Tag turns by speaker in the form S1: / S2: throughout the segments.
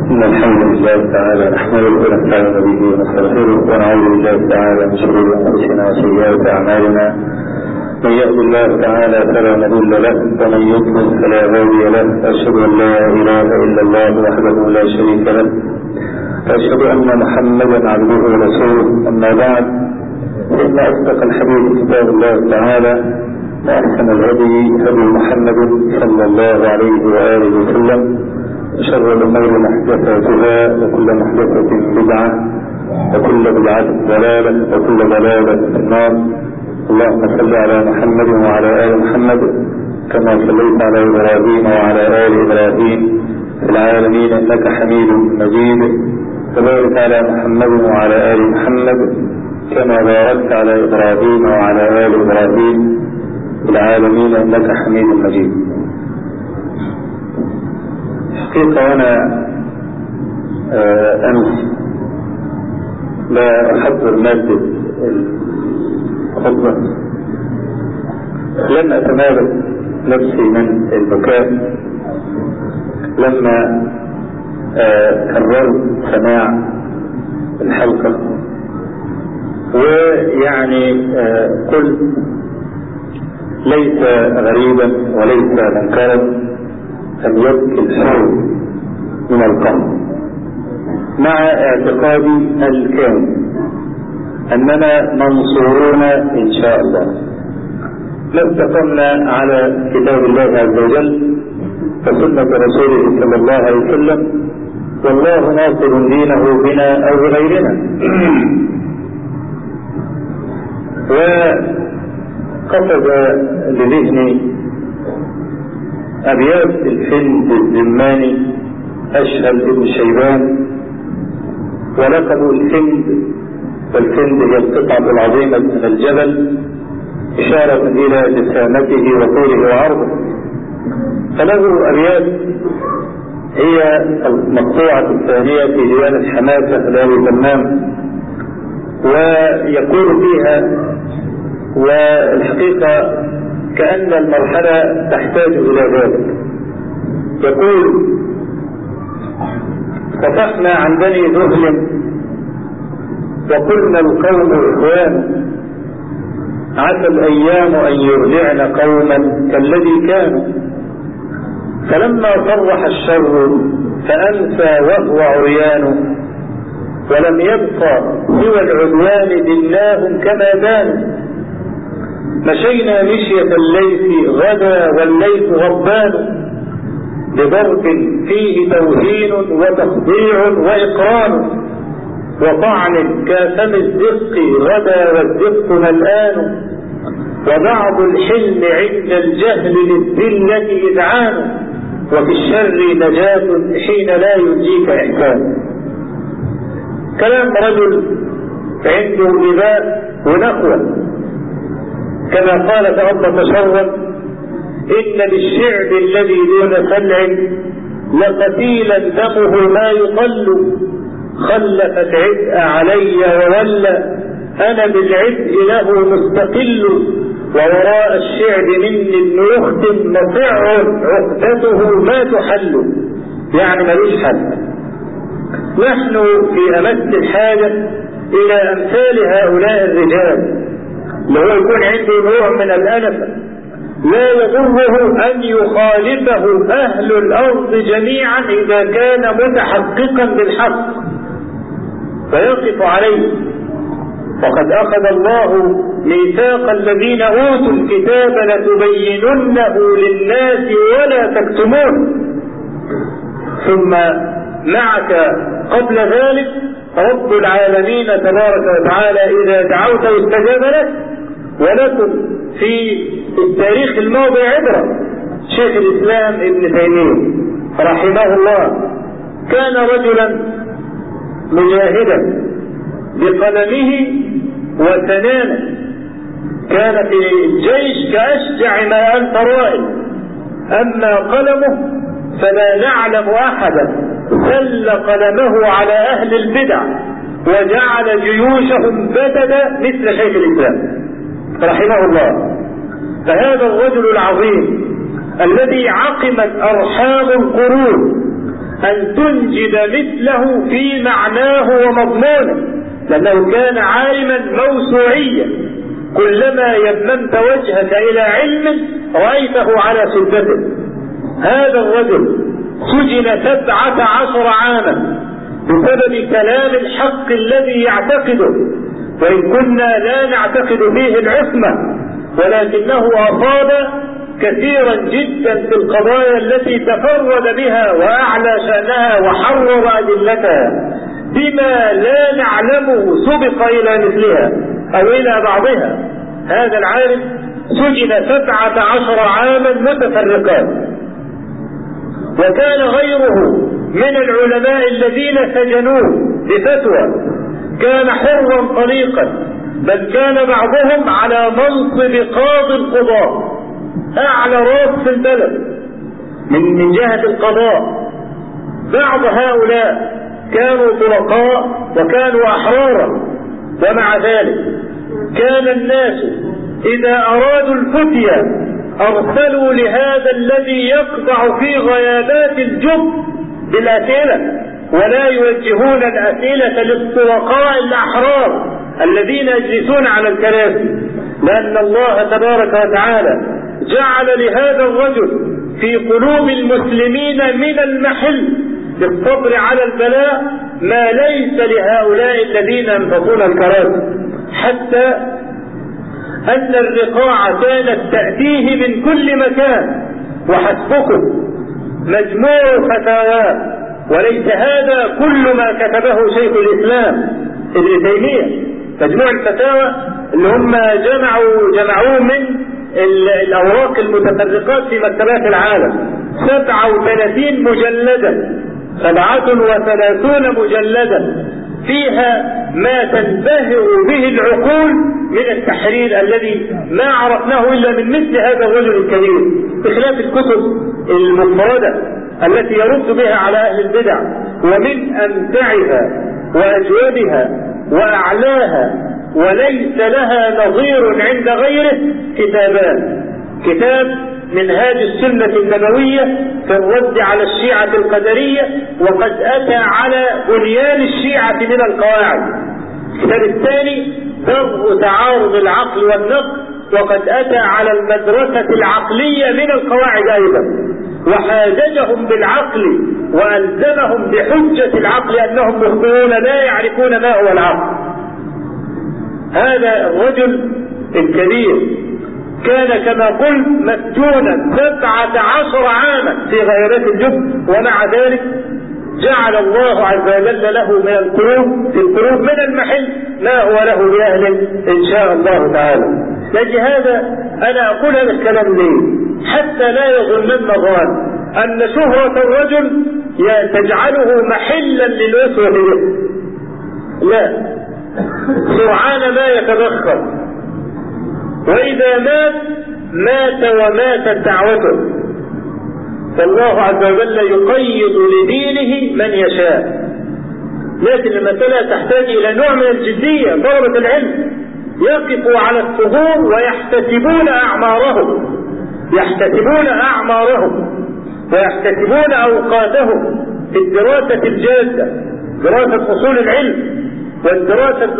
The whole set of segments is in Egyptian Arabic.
S1: إن الحمد لله تعالى نحمده ونستعين به ونستغفره ونعوذ بالله تعالى من شرور أنفسنا وسيئات أعمالنا من يهد الله تعالى فلا مضل له ومن يضلل فلا هادي له أشهد أن لا إله إلا الله وحده لا شريك له وأشهد أن محمدا عبده ورسوله أما بعد فإن أصدق الحديث كتاب الله تعالى وأحسن الهدي هدي محمد صلى الله عليه وآله وسلم وشر الأمور محدثاتها وكل محدثة بدعة وكل بدعة ضلالة وكل ضلالة في النار اللهم صل على محمد وعلى آل محمد كما صليت على إبراهيم وعلى آل إبراهيم في العالمين إنك حميد مجيد وبارك على محمد وعلى آل محمد كما باركت على إبراهيم وعلى آل إبراهيم في العالمين إنك حميد مجيد حقيقة وأنا أمس لا أحضر مادة الخطبة لم أتمالك نفسي من البكاء لما كررت سماع الحلقة ويعني قلت ليس غريبا وليس منكرا أن يبكي الحر من القهر مع اعتقادي الكامل أننا منصورون إن شاء الله لو استقمنا على كتاب الله عز وجل وسنة رسوله صلى الله عليه وسلم والله ناصر دينه بنا أو بغيرنا وقصد لذهني أبيات الفند الزماني أشهل ابن شيبان ولقب الفند والفند هي القطعة العظيمة من الجبل إشارة إلى جسامته وطوله وعرضه فله أبيات هي المقطوعة الثانية في ديوان الحماسة لأبي تمام ويقول فيها والحقيقة كأن المرحلة تحتاج إلى ذلك يقول صفحنا عن بني ذهل وقلنا القوم إخوان عسى الأيام أن يرجعن قوما كالذي كانوا فلما صرح الشر فأمسى وهو عريان ولم يبقى سوى العدوان دلاهم كما دانوا مشينا مشية الليث غدا والليث غضبان بضرب فيه توهين وتخضيع وإقران وطعن كافم الزق غدا والزق ملآن وبعض الحلم عند الجهل للذلة إذعان وفي الشر نجاة حين لا يجيك إحسان كلام رجل عنده إباء ونقوة كما قال تأبط شرا إن بالشعب الذي دون سلع لقتيلا دمه ما يقل خلفت عبء علي وولى أنا بالعبء له مستقل ووراء الشعب مني ابن أخت مطع عقدته ما تحل يعني ملوش حل نحن في أمس الحاجة إلى أمثال هؤلاء الرجال اللي هو يكون عنده نوع من الأنفة لا يضره أن يخالفه أهل الأرض جميعا إذا كان متحققا بالحق فيقف عليه وقد أخذ الله ميثاق الذين أوتوا الكتاب لتبيننه للناس ولا تكتمون ثم معك قبل ذلك رب العالمين تبارك وتعالى إذا دعوت استجاب لك ولكم في التاريخ الماضي عبرة شيخ الإسلام ابن تيمية رحمه الله كان رجلا مجاهدا بقلمه وسنانه كان في الجيش كأشجع ما أنت رائد أما قلمه فلا نعلم أحدا سل قلمه على أهل البدع وجعل جيوشهم بددا مثل شيخ الإسلام رحمه الله فهذا الرجل العظيم الذي عقمت أرحام القرون أن تنجد مثله في معناه ومضمونه لأنه كان عالما موسوعيا كلما يممت وجهك إلى علم رأيته على شدته هذا الرجل سجن سبعة عشر عاما بسبب كلام الحق الذي يعتقده وإن كنا لا نعتقد فيه العصمة ولكنه أصاب كثيرا جدا في القضايا التي تفرد بها وأعلى شأنها وحرر أدلتها بما لا نعلمه سبق إلى مثلها أو إلى بعضها هذا العالم سجن سبعة عشر عاما متفرقات وكان غيره من العلماء الذين سجنوه بفتوى كان حرا طليقا بل كان بعضهم على منصب قاضي القضاء اعلى راس في البلد من من جهه القضاء بعض هؤلاء كانوا طلقاء وكانوا احرارا ومع ذلك كان الناس اذا ارادوا الفتيا ارسلوا لهذا الذي يقطع في غيابات الجب بالاسئله ولا يوجهون الاسئله للطلقاء الاحرار الذين يجلسون على الكراسي لان الله تبارك وتعالى جعل لهذا الرجل في قلوب المسلمين من المحل بالصبر على البلاء ما ليس لهؤلاء الذين ينفقون الكراسي حتى أن الرقاع كانت تأتيه من كل مكان وحسبكم مجموع فتاواه وليس هذا كل ما كتبه شيخ الإسلام ابن تيمية مجموع الفتاوى اللي هم جمعوا جمعوه من الأوراق المتفرقات في مكتبات العالم سبعة وثلاثين مجلدا سبعة وثلاثون مجلدا فيها ما تنبهر به العقول من التحرير الذي ما عرفناه الا من مثل هذا الرجل الكبير بخلاف الكتب المفردة التي يرد بها على اهل البدع ومن امتعها واجودها واعلاها وليس لها نظير عند غيره كتابان كتاب منهاج السنة النبوية في الرد على الشيعة القدرية وقد أتى على بنيان الشيعة من القواعد الكتاب الثاني درء تعارض العقل والنقل وقد أتى على المدرسة العقلية من القواعد أيضا وحاججهم بالعقل وألزمهم بحجة العقل أنهم مخطئون لا يعرفون ما هو العقل هذا الرجل الكبير كان كما قلت مسجونا سبعة عشر عاما في غيرات الجب ومع ذلك جعل الله عز وجل له من القلوب في القلوب من المحل ما هو له بأهل إن شاء الله تعالى لأجل هذا أنا أقول هذا الكلام ليه حتى لا يظنن ظان أن شهرة الرجل تجعله محلا للأسوة به لا سرعان ما يتبخر وإذا مات مات وماتت دعوته فالله عز وجل يقيض لدينه من يشاء لكن المسألة تحتاج إلى نوع من الجدية طلبة العلم يقفوا على الثغور ويحتسبون أعمارهم يحتسبون أعمارهم ويحتسبون أوقاتهم في الدراسة الجادة دراسة أصول العلم والدراسة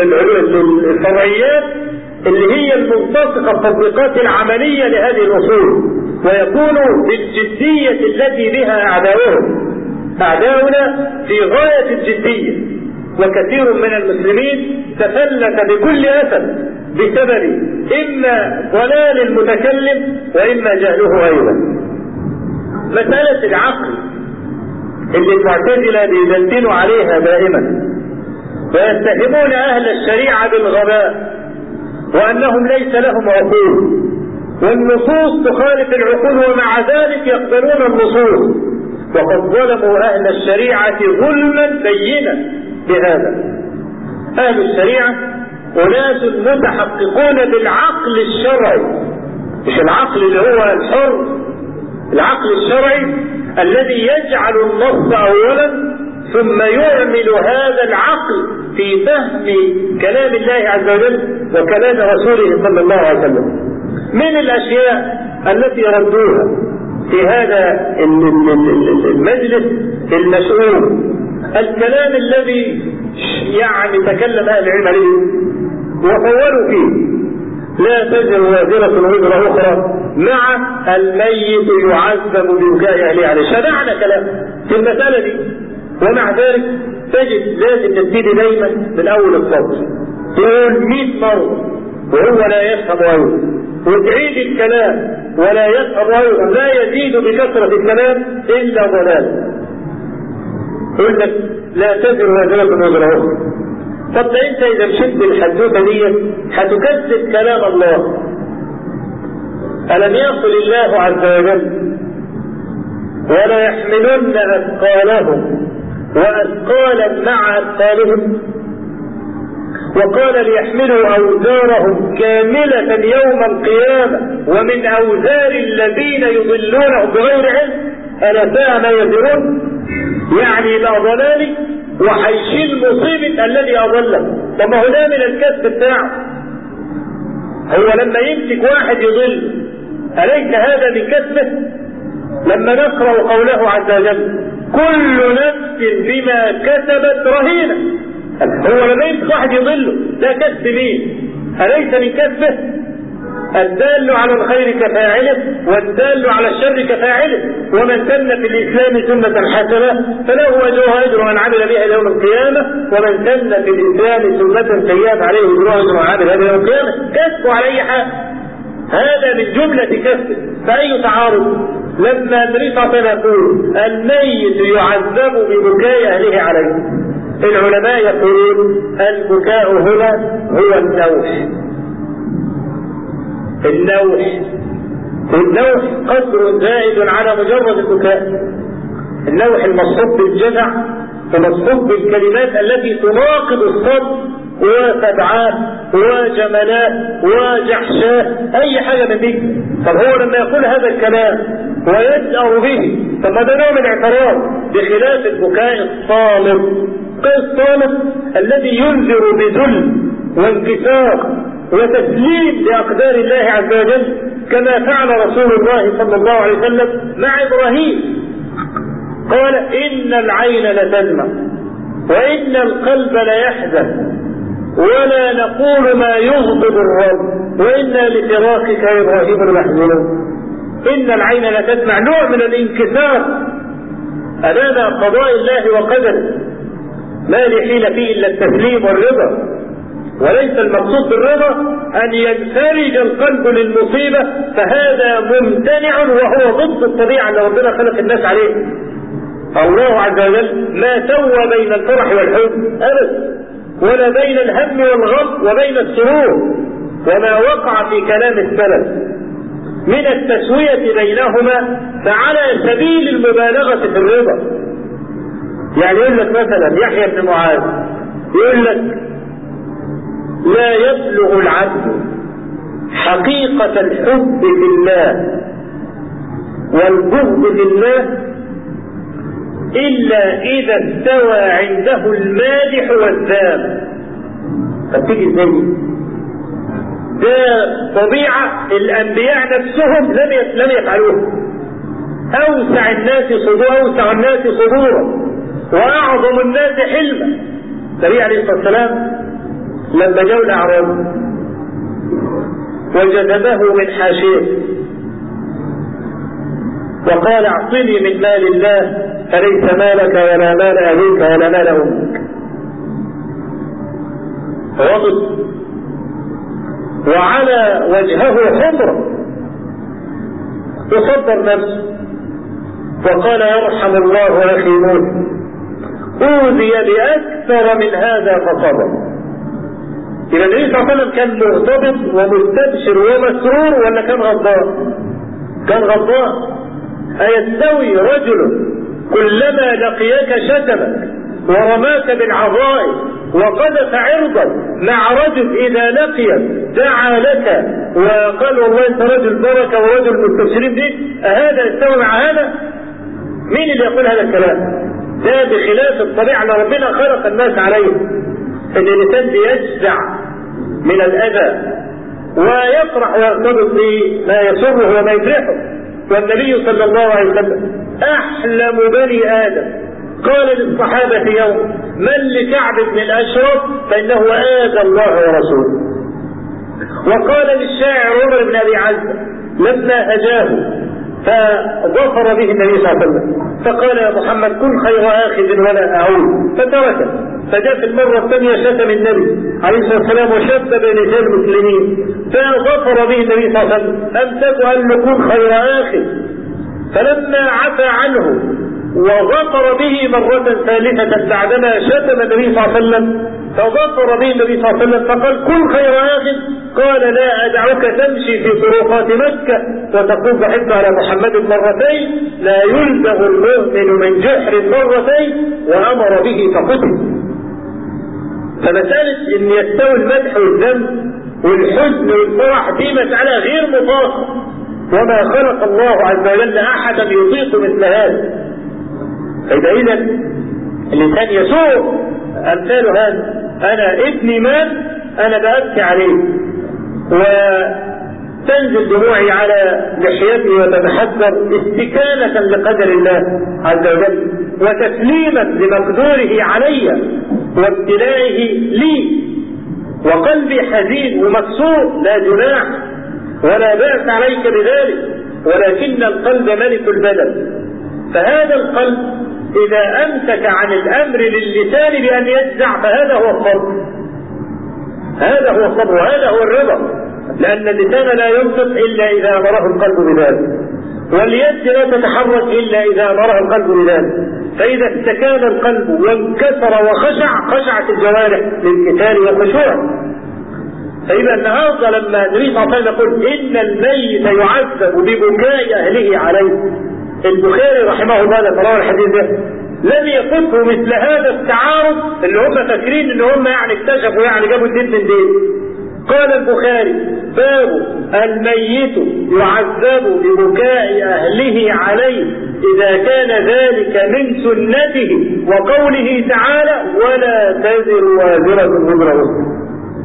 S1: الفرعيات اللي هي الملتصقة التطبيقات العملية لهذه الأصول ويكونوا بالجدية التي بها أعداؤهم أعداؤنا في غاية الجدية وكثير من المسلمين تفلت بكل أسف بسبب إما ضلال المتكلم وإما جهله أيضا مسألة العقل اللي المعتزلة بيدندنوا عليها دائما ويتهمون أهل الشريعة بالغباء وأنهم ليس لهم عقول والنصوص تخالف العقول ومع ذلك يقبلون النصوص وقد ظلموا أهل الشريعة ظلما بينا بهذا أهل الشريعة أناس متحققون بالعقل الشرعي مش العقل اللي هو الحر العقل الشرعي الذي يجعل النص أولا ثم يعمل هذا العقل في فهم كلام الله عز وجل وكلام رسوله صلى الله عليه وسلم من الأشياء التي ردوها
S2: في هذا المجلس المسؤول الكلام الذي يعني تكلم اهل العلم عليه وطولوا فيه لا تزر وازرة وزر أخرى مع الميت يعذب ببكاء أهله عليه شبعنا كلام في المسألة دي ومع ذلك تجد لازم تبتدي دايما من أول الصوت تقول 100 مرة وهو لا يفهم أيضا وتعيد الكلام ولا يفهم أيضا لا يزيد بكثرة الكلام إلا ضلال يقول لك لا تزر وازرة وزر أخرى طب ده انت اذا مشيت بالحدوته دي هتكذب كلام الله الم يقل الله عز وجل ولا يحملن اثقالهم واثقالا مع اثقالهم وقال ليحملوا اوزارهم كاملة يوم القيامة ومن اوزار الذين يضلونهم بغير علم الا ساء ما يزرون يعني لا ضلال وهيشيل مصيبة الذي أضله طب ما هو ده من الكسب بتاعه هو لما يمسك واحد يضل أليس هذا من كسبه لما نقرأ قوله عز وجل كل نفس بما كسبت رهينة هو لما يمسك واحد يضله ده كسب مين أليس من كسبه الدال على الخير كفاعله والدال على الشر كفاعله ومن سن في الاسلام سنه حسنه فله اجرها اجر من عمل بها يوم القيامه ومن سن في الاسلام سنه سيئه عليه اجرها اجر من عمل بها يوم القيامه كسبه على اي حال هذا من جمله كسبه فاي تعارض لما النبي صلى الله عليه وسلم يقول الميت يعذب ببكاء اهله عليه العلماء يقولون البكاء هنا هو النوح النوح والنوح قدر زائد على مجرد البكاء النوح المصحوب بالجزع ومصحوب بالكلمات التي تناقض الصبر وسبعات وجملات وجحشاء اي حاجه من دي طب هو لما يقول هذا الكلام ويجأر به طب ما ده نوع من الاعتراض بخلاف البكاء الصامت الصامت الذي ينذر بذل وانكسار وتسليم لأقدار الله عز وجل كما فعل رسول الله صلى الله عليه وسلم مع إبراهيم قال إن العين لتدمع وإن القلب ليحزن ولا نقول ما يغضب الرب وإنا لفراقك يا إبراهيم لمحزونون إن العين لتدمع نوع من الانكسار أمام قضاء الله وقدره ما لحيل فيه إلا التسليم والرضا وليس المقصود بالرضا ان ينفرج القلب للمصيبة فهذا ممتنع وهو ضد الطبيعة اللي ربنا خلق الناس عليه الله عز وجل ما سوى بين الفرح والحزن ابدا ولا بين الهم والغم وبين السرور وما وقع في كلام السلف من التسوية بينهما فعلى سبيل المبالغة في الرضا يعني يقول لك مثلا يحيى بن معاذ يقول لك لا يبلغ العبد حقيقة الحب في الله والبغض في الله إلا إذا استوى عنده المادح والذام فتيجي ازاي ده طبيعة الأنبياء نفسهم لم لم يفعلوها أوسع الناس صدورا أوسع الناس صدورا وأعظم الناس حلما النبي عليه الصلاة والسلام لما جاءوا الأعراب وجذبه من حاشيه وقال اعطني من مال الله فليس مالك ولا مال أبيك ولا مال أمك غضب وعلى وجهه حمرة يصدر نفسه وقال يرحم الله أخي موسى أوذي بأكثر من هذا فصبر يبقى النبي صلى الله عليه وسلم كان مرتبط ومستبشر ومسرور ولا كان غضبان؟ كان غضبان أيستوي رجل كلما لقيك شتمك ورماك بالعظائم وقذف عرضا مع رجل إذا لقيك دعا لك وقال والله أنت رجل بركة ورجل مستبشرين به أهذا يستوي مع هذا؟ مين اللي يقول هذا الكلام؟ ده بخلاف الطبيعة اللي ربنا خلق الناس عليه ان الانسان بيجزع من الاذى ويفرح ويرتبط بما يسره وما يفرحه والنبي صلى الله عليه وسلم أحلم بني آدم قال للصحابة يوم من لكعب بن الأشرف فإنه آذى الله ورسوله وقال للشاعر عمر بن أبي عزة لما هجاه فظفر به النبي صلى الله عليه وسلم فقال يا محمد كن خير آخذ ولا أعود فتركه فجاء في المرة الثانية شتم النبي عليه الصلاة والسلام وشتم بنساء المسلمين فظفر به النبي صلى الله عليه وسلم أمسك أن نكون خير آخذ فلما عفى عنه وظفر به مرة ثالثة بعدما شتم النبي صلى الله عليه وسلم فظفر به النبي صلى الله عليه وسلم فقال كن خير آخذ قال لا أدعوك تمشي في طرقات مكة وتقول ضحكت على محمد مرتين لا يلدغ المؤمن من جحر مرتين وأمر به فقتل فمسألة أن يستوي المدح والذم والحزن والفرح دي مسألة غير مطاقة وما خلق الله عز وجل أحدا يطيق مثل هذا فإذا إذا الإنسان يسوء أمثال هذا أنا ابني مات أنا بأبكي عليه وتنزل دموعي على لحيتي وتتحسر استكانة لقدر الله عز وجل وتسليما لمقدوره علي وابتلائه لي وقلبي حزين ومكسور لا جناح ولا بأس عليك بذلك ولكن القلب ملك البدن فهذا القلب إذا أمسك عن الأمر للسان بأن يجزع فهذا هو الصبر هذا هو الصبر وهذا هو الرضا لأن اللسان لا ينطق إلا إذا أمره القلب بذلك واليد لا تتحرك إلا إذا أمرها القلب بذلك فإذا استكان القلب وانكسر وخشع خشعت الجوارح للقتال والخشوع فإذا النهارده لما النبي صلى الله عليه وسلم يقول إن الميت يعذب ببكاء أهله عليه البخاري رحمه الله لما روى الحديث ده لم يفته مثل هذا التعارض اللي هم فاكرين ان هم يعني اكتشفوا يعني جابوا الدين من دين قال البخاري باب الميت يعذب ببكاء اهله عليه اذا كان ذلك من سنته وقوله تعالى ولا تزر وازره وزر اخرى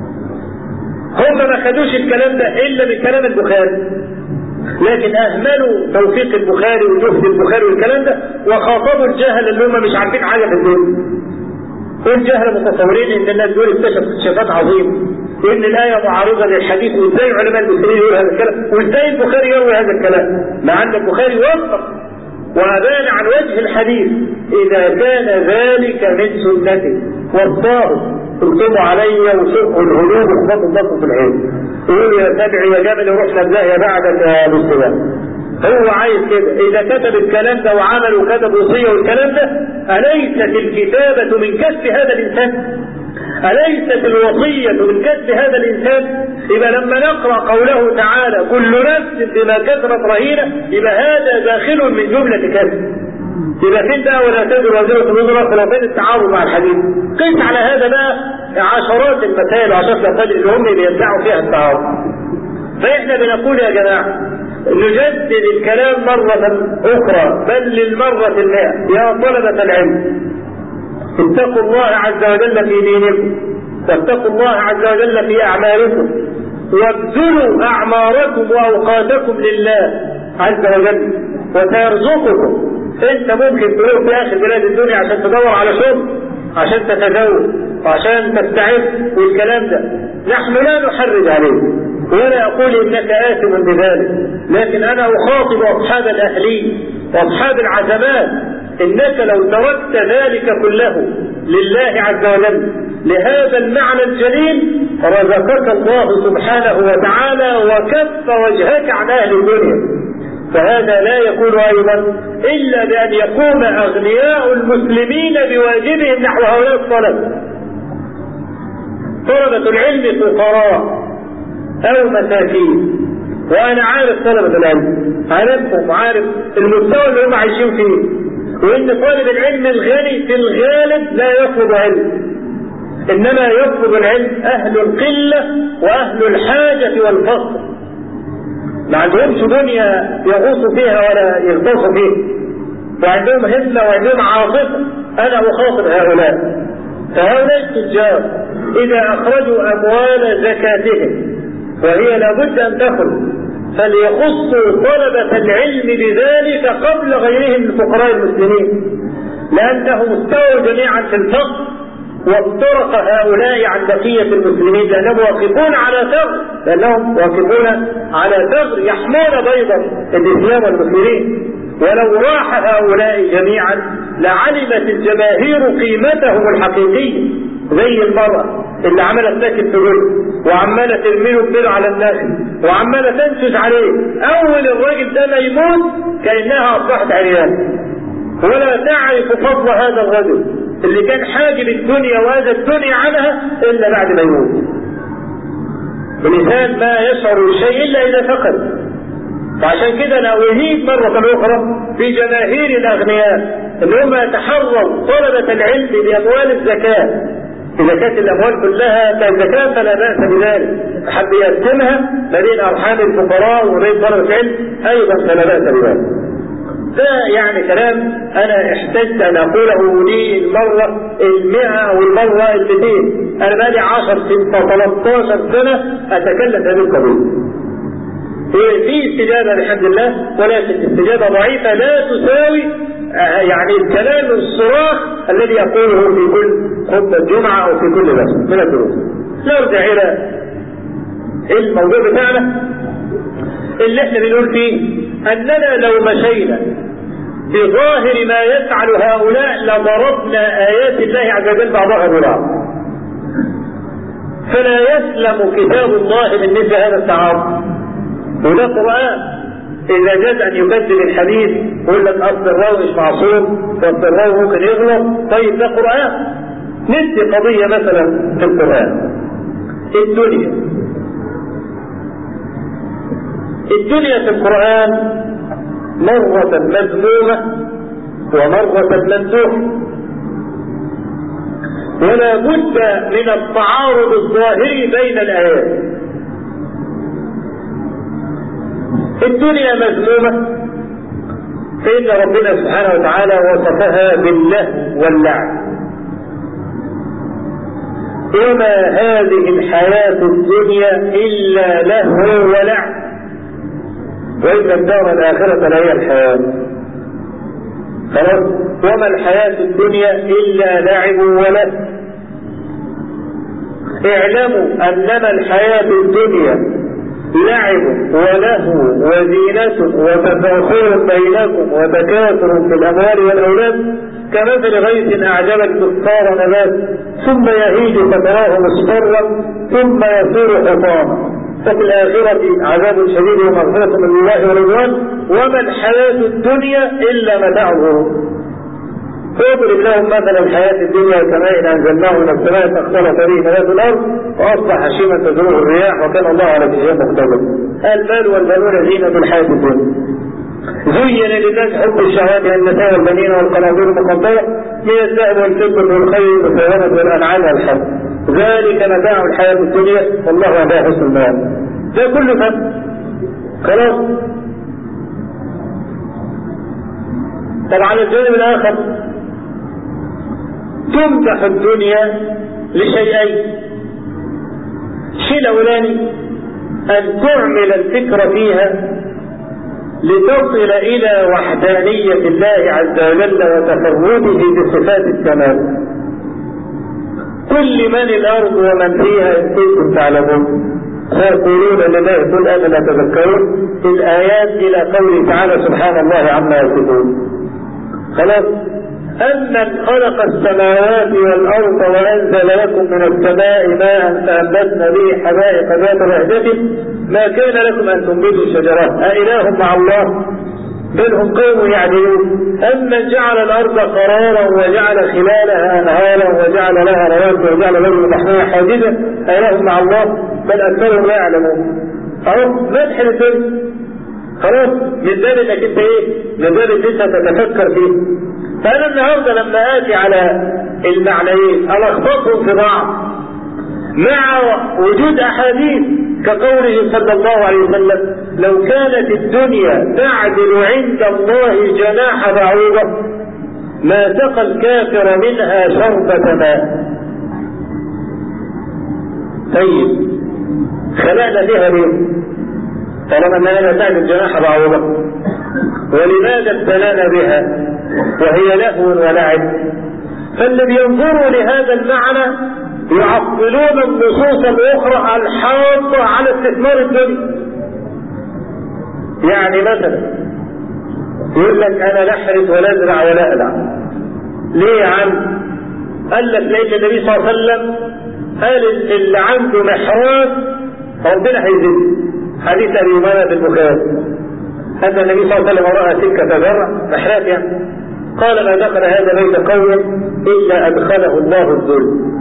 S2: هم ما خدوش الكلام ده الا من كلام البخاري لكن اهملوا توفيق البخاري وجهد البخاري والكلام ده وخاطبوا الجهل اللي هم مش عارفين حاجه في الدنيا والجهل متصورين ان الناس دول اكتشفوا اكتشافات عظيمه وان الايه معارضه للحديث وازاي علماء المسلمين يقولوا هذا الكلام وازاي البخاري يروي هذا الكلام مع ان البخاري وفق وابان عن وجه الحديث اذا كان ذلك من سنته والطاهر تكتبوا علي وسوق الهدوء وخبط النص في العين يقول يا تبعي يا جبل روح نبدأ بعدك يا مستوى هو عايز كده اذا كتب الكلام ده وعمل وكتب وصيه والكلام ده اليست الكتابه من كسب هذا الانسان أليست الوصية من كسب هذا الإنسان؟ يبقى لما نقرأ قوله تعالى كل نفس بما كسبت رهينة يبقى هذا داخل من جملة كسب. يبقى فين بقى ولا تزر وزيرة وزر أخرى فين التعارض مع الحديث؟ قيس على هذا بقى عشرات المسائل وعشرات الأقوال اللي هم بيدعوا فيها التعارض. فإحنا بنقول يا جماعة نجدد الكلام مرة أخرى بل للمرة المئة يا طلبة العلم اتقوا الله عز وجل في دينكم واتقوا الله عز وجل في أعمالكم وابذلوا أعماركم وأوقاتكم لله عز وجل وسيرزقكم انت ممكن تروح في اخر بلاد الدنيا عشان تدور على شغل عشان تتزوج وعشان تستعد والكلام ده نحن لا نحرج عليك ولا اقول انك اثم بذلك لكن انا اخاطب اصحاب الاهلين واصحاب العزمات انك لو تركت ذلك كله لله عز وجل لهذا المعنى الجليل رزقك الله سبحانه وتعالى وكف وجهك عن اهل الدنيا فهذا لا يكون ايضا الا بان يقوم اغنياء المسلمين بواجبهم نحو هؤلاء الطلبه طلبة العلم فقراء او مساكين وانا عارف طلبة العلم عارفهم وعارف المستوى اللي هم عايشين فيه وان طالب العلم الغني في الغالب لا يطلب علم انما يطلب العلم اهل القلة واهل الحاجة والفقر ما عندهمش دنيا يغوصوا فيها ولا يغطسوا فيها وعندهم همة وعندهم عاطفة أنا أخاطب هؤلاء فهؤلاء التجار إذا أخرجوا أموال زكاتهم وهي لابد أن تخرج فليخصوا طلبة العلم بذلك قبل غيرهم من فقراء المسلمين لأنهم استووا جميعا في الفقر وافترق هؤلاء عن بقية المسلمين لأنهم واقفون على ثغر لأنهم واقفون على ثغر يحمون بيضا الإسلام والمسلمين ولو راح هؤلاء جميعا لعلمت الجماهير قيمتهم الحقيقية زي المرأة اللي عمالة تاكل في جزء وعمالة ترميله بيض على الناس وعمالة تنشز عليه أول الراجل ده ما يموت كأنها أصبحت عريان ولا تعرف فضل هذا الرجل اللي كان حاجب الدنيا وهذا الدنيا عنها إلا بعد ما يموت الإنسان ما يشعر بالشيء إلا إذا فقد وعشان كده انا اهيب مرة اخرى في جماهير الاغنياء اللي هم يتحروا طلبة العلم باموال الزكاة اذا كانت الاموال كلها كزكاة فلا باس بذلك حد يقسمها ما بين ارحام الفقراء وبين طلبة العلم ايضا فلا باس بذلك ده يعني كلام انا احتجت ان اقوله لي المرة المئة او المرة المئتين انا بقالي 10 سنة 13 سنة اتكلم في هذه القضية في استجابة الحمد لله ولكن استجابة ضعيفة لا تساوي يعني الكلام الصراخ الذي يقوله في كل خطبة جمعة أو في كل درس من الدروس نرجع إلى الموضوع بتاعنا اللي احنا بنقول فيه أننا لو مشينا بظاهر ما يفعل هؤلاء لضربنا آيات الله عز وجل بعضها ببعض فلا يسلم كتاب الله من مثل هذا التعارض وده قرآن إذا جاز أن يكذب الحديث يقول لك أصل الراوي مش معصوم فأصل الراوي ممكن يغلط طيب ده قرآن ندي قضية مثلا في القرآن الدنيا الدنيا في القرآن مرة مذمومة ومرة ممدوحة ولا بد من التعارض الظاهري بين الآيات الدنيا مذمومة فإن ربنا سبحانه وتعالى وصفها بالله واللعب وما هذه الحياة الدنيا إلا لهو ولعب وإن الدار الآخرة لهي الحياة خلاص وما الحياة الدنيا إلا لعب وله اعلموا أنما الحياة الدنيا لعب وله وزينة وتفاخر بينكم وتكاثر في الأموال والأولاد كمثل غيث أعجب الكفار نبات ثم يهيج فتراه مصفرا ثم يصير حطاما وفي الآخرة عذاب شديد ومغفرة من الله ورضوان وما الحياة الدنيا إلا متاع الغرور فاضرب لهم مثل الحياة الدنيا كماء أنزلناه من السماء فاختلط به نبات الأرض وأصبح هشيما تزروه الرياح وكان الله على كل شيء مقتدر المال والبنون زينة الحياة الدنيا زين للناس حب الشهوات النساء والبنين والقناطير المقنطرة من الذهب والفضة والخيل والسيارة والأنعام والحب ذلك متاع الحياة الدنيا والله عنده حسن المال ده كله فن خلاص طب على الجانب الآخر تمدح الدنيا لشيئين الشيء الأولاني أن تعمل الفكر فيها لتصل إلى وحدانية الله عز وجل وتفرده بصفات الكمال كل من الأرض ومن فيها إن كنتم تعلمون سيقولون لله قل أفلا تذكرون الآيات إلى قوله تعالى سبحان الله عما يصفون خلاص أمن خلق السماوات والأرض وأنزل لكم من السماء ماء فأنبتنا به حدائق ذات بهجة ما كان لكم أن تنبتوا الشجرات أإله مع الله بل هم قوم يعدلون أمن جعل الأرض قرارا وجعل خلالها أنهارا وجعل لها رواسي وجعل لها محمية حاجزة أإله مع الله بل أكثرهم لا يعلمون أهو مدح الدنيا خلاص من باب انك انت ايه؟ من باب ان انت تتفكر فيه. فانا النهارده لما اتي على المعنيين الخبطهم في بعض مع وجود احاديث كقوله صلى الله عليه وسلم لو كانت الدنيا تعدل عند الله جناح بعوضه ما سقى الكافر منها شربة ماء. طيب خلقنا بها ليه؟ طالما اننا لا تعد الجناح بعوضة ولماذا ابتلانا بها وهي لهو ولعب فاللي بينظروا لهذا المعنى يعطلون النصوص الاخرى الحاضة على استثمار الدنيا يعني مثلا يقول لك انا لا احرث ولا ازرع ولا العب ليه يا عم قال لك لان النبي صلى الله عليه وسلم قال اللي عنده محراث ربنا هيزيد حديث ابي امامه في البخاري ان النبي صلى الله عليه وسلم راى سكه زرع محراث يعني قال ما دخل هذا بيت قوم الا ادخله الله الذل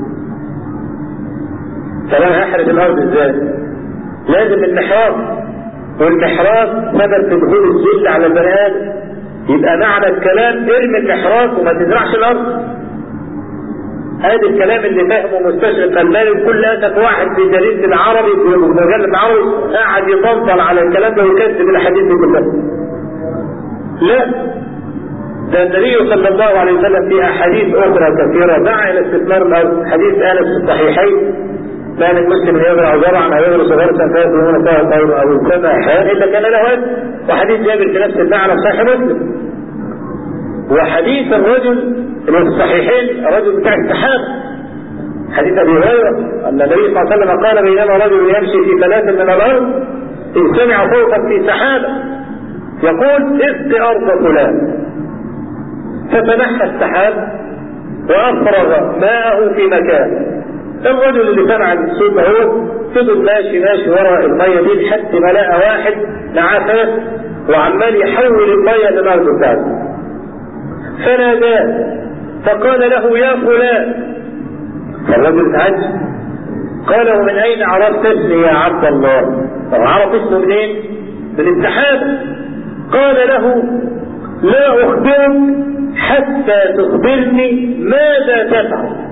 S2: فانا هحرث الارض ازاي؟ لازم المحراث والمحراث سبب في دخول الذل على البني ادم يبقى معنى الكلام ارمي المحراث وما تزرعش الارض هذا الكلام اللي فاهمه مستشرق المالي وكل اسف واحد في جريده العربي في مجله العربي قاعد يطنطل على الكلام ده ويكذب الاحاديث دي كلها. لا ده النبي صلى الله عليه وسلم في احاديث اخرى كثيره دعا الى استثمار الارض حديث انس في الصحيحين كان المسلم يزرع زرعا او يغرس غرسا فيكون فيها خير او كما حال الا كان له اجر وحديث جابر في نفس المعنى صحيح مسلم وحديث الرجل اللي في الصحيحين الرجل بتاع السحاب حديث ابي هريره ان النبي صلى الله عليه وسلم قال بينما رجل يمشي في ثلاث من الارض اذ سمع صوتا في سحابه يقول اسق ارض فلان فتنحى السحاب وافرغ ماءه في مكان الرجل اللي سمع الصوت اهو فضل ماشي ماشي وراء الميه دي لحد ما لقى واحد معاه فاس وعمال يحول الميه للارض بتاعته فناداه فقال له يا فلان فالرجل تعجب قال ومن اين عرفت اسمي يا عبد الله طب عرف اسمه منين من السحابه قال له لا اخبرك حتى تخبرني ماذا تفعل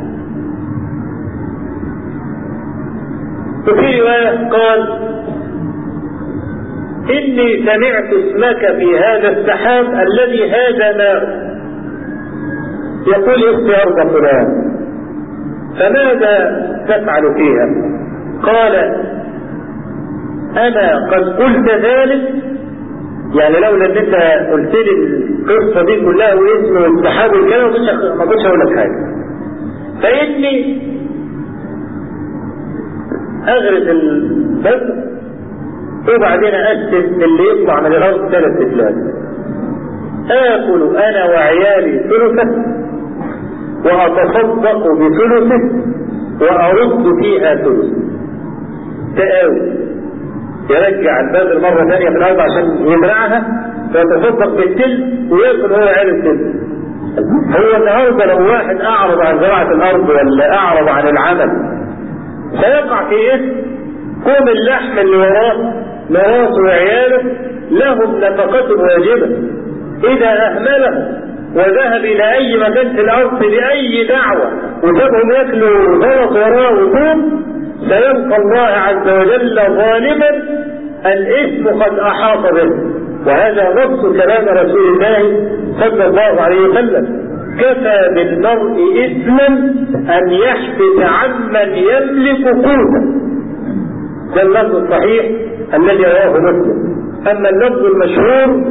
S2: وفي رواية قال إني سمعت اسمك في هذا السحاب الذي هذا ماء يقول اسقي أرض فلان فماذا تفعل فيها قال أنا قد قلت ذلك يعني لولا ان انت قلت لي القصه دي كلها واسمه والسحاب والكلام ما كنتش هقول لك حاجه فاني اغرس البذر وبعدين اقسم اللي يطلع من الارض ثلاث افلاس اكل انا وعيالي ثلثه واتصدق بثلثه وارد فيها ثلث تقاوي يرجع البذر مرة ثانية في الأرض عشان يزرعها فيتصدق بالتل وياكل هو عيال التل هو النهارده لو واحد أعرض عن زراعة الأرض ولا أعرض عن العمل سيقع في إيه؟ كوم اللحم اللي وراه مراته وعياله لهم نفقة واجبة إذا أهمله وذهب إلى أي مكان في الأرض بأي دعوة وسابهم ياكلوا غلط وراه وكوم سيلقى الله عز وجل ظالما الاسم قد احاط به وهذا نص كلام رسول الله صلى الله عليه وسلم كفى بالمرء اثما ان يحبس عمن يملك قوتا ده اللفظ الصحيح الذي رواه مسلم اما اللفظ المشهور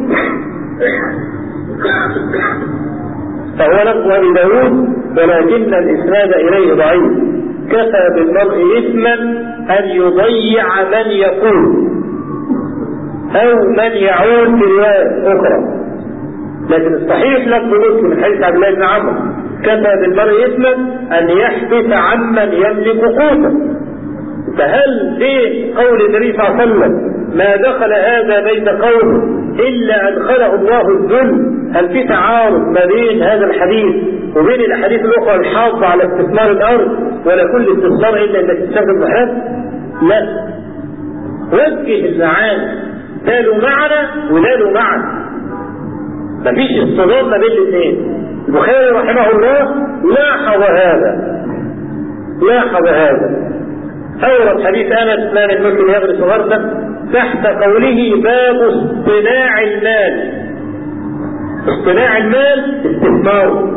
S2: فهو لفظ ابي داود ولكن الاسناد اليه ضعيف كفى بالمرء اثما ان يضيع من يقول او من يعود في روايه اخرى لكن الصحيح لفظ مسلم من حديث عبد الله بن عمرو كفى بالمرء اثما ان يحبس عمن يملك قوتا فهل في قول النبي صلى الله عليه وسلم ما دخل هذا بيت قوم الا ادخله الله الذل هل في تعارض ما بين هذا الحديث وبين الاحاديث الاخرى الحاضه على استثمار الارض ولا كل استثمار الا انك تستخدم محل لا وجه المعاني ده له معنى وده له معنى مفيش اصطدام ما بين الاثنين البخاري رحمه الله لاحظ هذا لاحظ هذا أورد حديث أنس ما من ممكن يغرس غرسا تحت قوله باب اصطناع المال اصطناع المال استثمار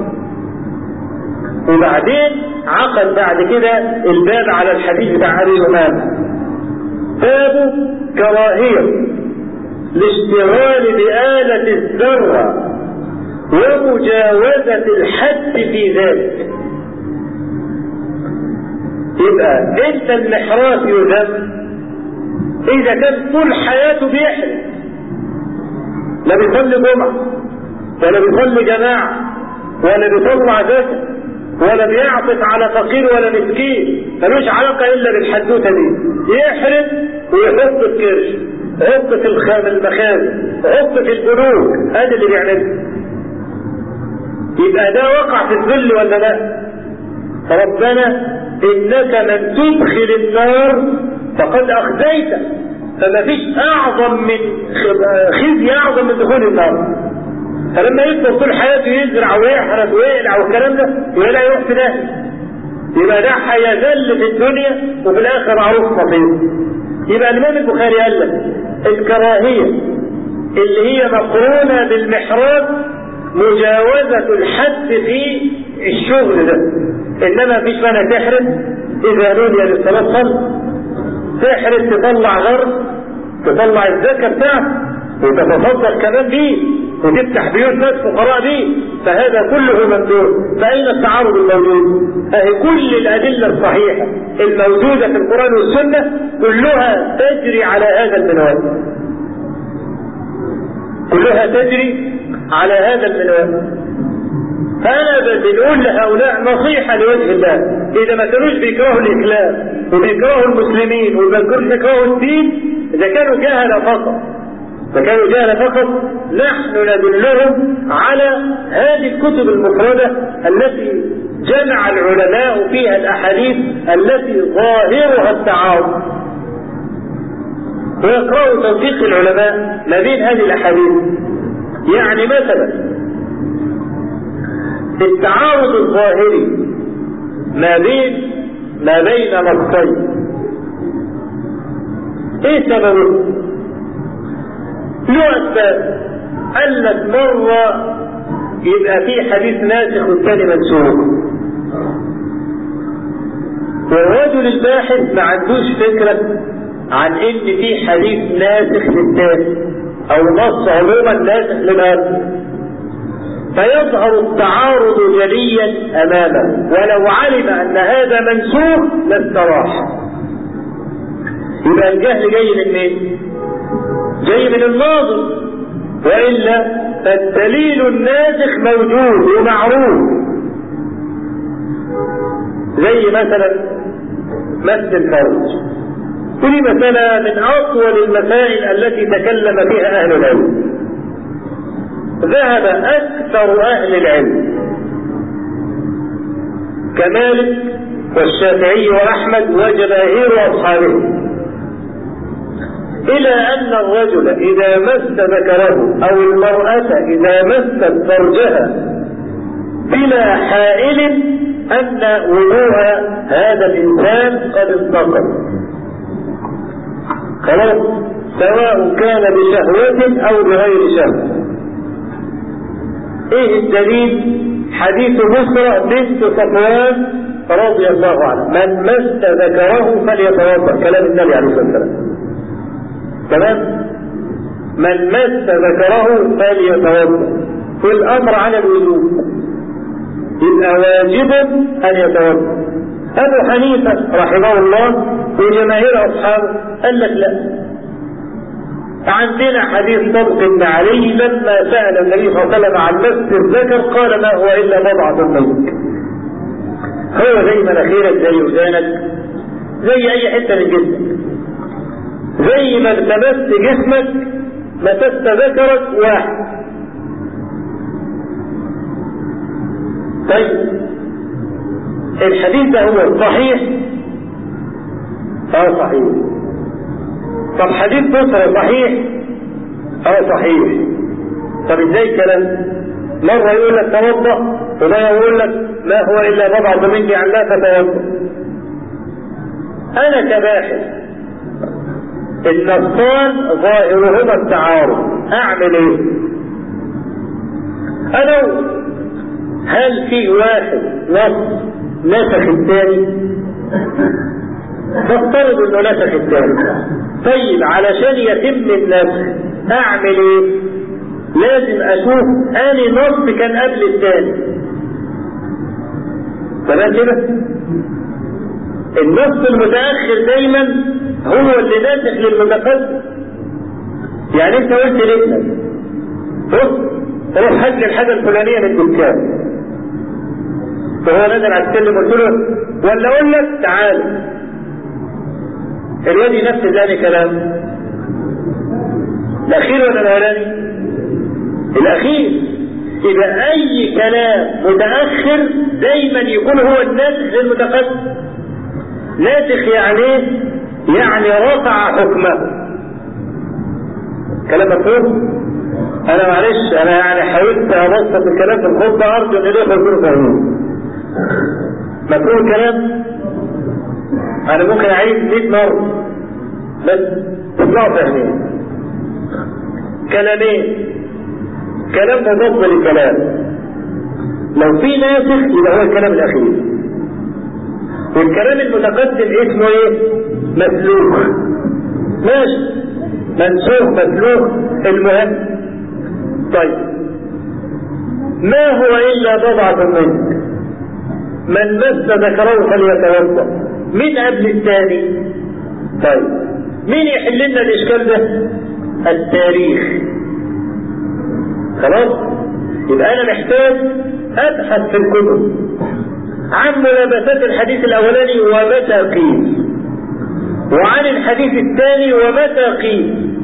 S2: وبعدين عقد بعد كده الباب على الحديث بتاع أبي أمامة باب كراهية الاشتغال بآلة الذرة ومجاوزة الحد في ذلك يبقى انت المحراث يذم اذا كان طول حياته بيحرم لا بيصلي جمعة ولا بيصلي جماعة ولا بيطلع زكاة ولا بيعطف على فقير ولا مسكين ملوش علاقة إلا بالحدوتة دي يحرم ويحط الكرش يحط في الخام المخازن يحط في البنوك هذا اللي بيعمله يبقى ده وقع في الذل ولا لا ربنا إنك من تدخل النار فقد أخزيت فما فيش أعظم من خزي أعظم من دخول النار فلما يفضل طول حياته يزرع ويحرث ويقلع والكلام ده يبقى لا يروح في ده يبقى ده هيذل في الدنيا وفي الاخر معروف مصير يبقى الامام البخاري قال لك الكراهيه اللي هي مقرونه بالمحراب مجاوزه الحد في الشغل ده انما مفيش مانع تحرم اذا نودي للصلاه صل تحرم تطلع غرب تطلع الزكاه بتاعك وتتصدق كمان بيه وتفتح بيوت ناس فقراء بيه فهذا كله ممدوح فأين التعارض الموجود؟ أهي كل الأدلة الصحيحة الموجودة في القرآن والسنة كلها تجري على هذا المنوال كلها تجري على هذا المنوال فأنا بنقول لهؤلاء نصيحة لوجه الله إذا ما كانوش بيكرهوا الإسلام وبيكرهوا المسلمين وما كانوش بيكرهوا الدين إذا كانوا جهلة فقط فكانوا جهل فقط نحن ندلهم على هذه الكتب المفردة التي جمع العلماء فيها الأحاديث التي ظاهرها التعارض ويقرأوا توثيق العلماء ما بين هذه الأحاديث يعني مثلا التعارض الظاهري ما بين ما بين نصين ايه سببه؟ له أسباب قال لك مرة يبقى في حديث ناسخ والثاني منسوخ والرجل الباحث ما عندوش فكرة عن ان في حديث ناسخ للثاني او نص عموما ناسخ للآخر فيظهر التعارض جليا امامه ولو علم ان هذا منسوخ لاستراح يبقى الجهل جاي من مين؟ جاي من الناظر والا فالدليل الناسخ موجود ومعروف زي مثلا مس الفرج ودي مسألة من أطول المسائل التي تكلم فيها أهل العلم ذهب أكثر أهل العلم كمالك والشافعي وأحمد وجماهير أصحابه إلى أن الرجل إذا مس ذكره أو المرأة إذا مست فرجها بلا حائل أن وضوء هذا الإنسان قد انتقل خلاص سواء كان بشهوة أو بغير شهوة إيه الدليل؟ حديث بسرى بنت صفوان رضي الله عنها من مس ذكره فليتوضأ كلام النبي عليه الصلاة والسلام تمام من مس ذكره فليتوضا في الامر على الوجوب يبقى واجب ان يتوضا ابو حنيفه رحمه الله وجماهير اصحابه قال لك لا عندنا حديث طلق بن علي لما سال النبي صلى الله عليه وسلم عن مس الذكر قال ما هو الا بضعه منك هو زي مناخيرك زي ودانك زي اي حته من جسمك زي ما التمست جسمك مسست ذكرك واحد طيب الحديث ده هو صحيح اه صحيح طب حديث بصرة صحيح اه صحيح طب ازاي الكلام مرة يقول لك توضأ ومرة يقول لك ما هو إلا بضعة مني عن لا تتوضأ أنا كباحث النصان ظاهرهما التعارض اعمل ايه انا هل في واحد نص نسخ الثاني نفترض انه نسخ الثاني طيب علشان يتم النسخ اعمل ايه لازم اشوف اني نص كان قبل الثاني تمام كده النص المتاخر دايما هو اللي ناسخ للمتقدم يعني انت قلت لابنك بص روح هات لي الحاجه الفلانيه من الدكان فهو نزل على السلم قلت له ولا اقول لك تعال الواد ينفذ ثاني كلام الاخير ولا الاولاني الاخير اذا اي كلام متاخر دايما يكون هو الناسخ للمتقدم ناسخ يعني يعني رفع حكمه كلام مفهوم انا معلش انا يعني حاولت ابسط الكلام في الخطبه ارجو ان الاخوه يكونوا فاهمين مفهوم الكلام انا ممكن اعيد 100 مره بس تطلعوا فاهمين كلامين كلام مضاد للكلام لو في ناسخ يبقى هو الكلام الاخير والكلام المتقدم اسمه ايه مسلوخ ماشي منسوخ مسلوخ المهم طيب ما هو الا بضعة منك من مس ذكره فليتوضا مين قبل الثاني طيب مين يحل لنا الاشكال ده التاريخ خلاص يبقى انا محتاج ابحث في الكتب عن ملابسات الحديث الاولاني ومتى قيل وعن الحديث الثاني ومتى قيل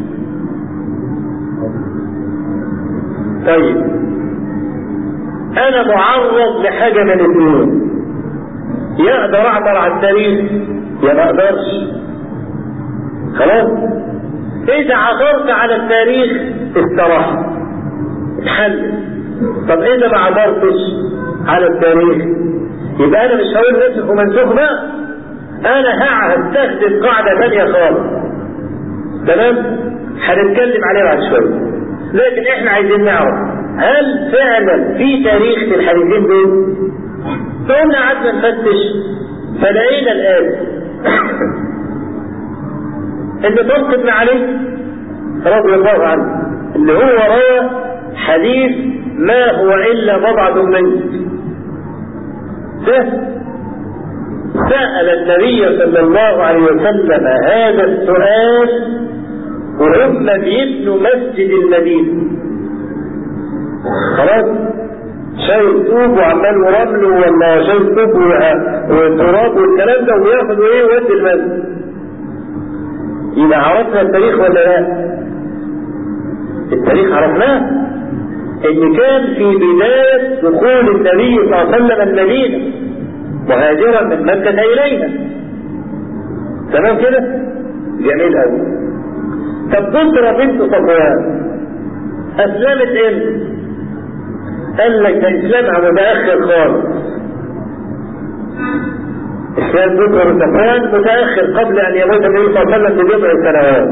S2: طيب انا معرض لحاجة من الاثنين يا اقدر اعبر على التاريخ يا ما اقدرش خلاص اذا عثرت على التاريخ استراحت اتحل طب اذا ما عثرتش على التاريخ يبقى انا مش هقول نسخ ومنسوخ بقى انا هستخدم قاعدة ثانية خالص تمام هنتكلم عليها بعد شوية لكن احنا عايزين نعرف هل فعلا في تاريخ في الحديثين دول فقلنا قعدنا نفتش فلقينا الآن ان طلق بن علي رضي الله عنه اللي هو روى حديث ما هو الا بضعة منك ده سأل النبي صلى الله عليه وسلم هذا السؤال وهم بيبنوا مسجد المدينة خلاص شايل طوب وعمال ورمل ولا شايل طوب وتراب والكلام ده وياخد ايه ويودي المسجد يبقى عرفنا التاريخ ولا لا؟ التاريخ عرفناه ان كان في بداية دخول النبي صلى الله عليه وسلم المدينة مهاجرا من مكة إليها تمام كده؟ جميل قوي طب بصرة بنت صفوان أسلمت امتى؟ قال لك ده إسلامها متأخر خالص إسلام بكر صفوان متأخر قبل أن يموت النبي صلى الله عليه وسلم ببضع سنوات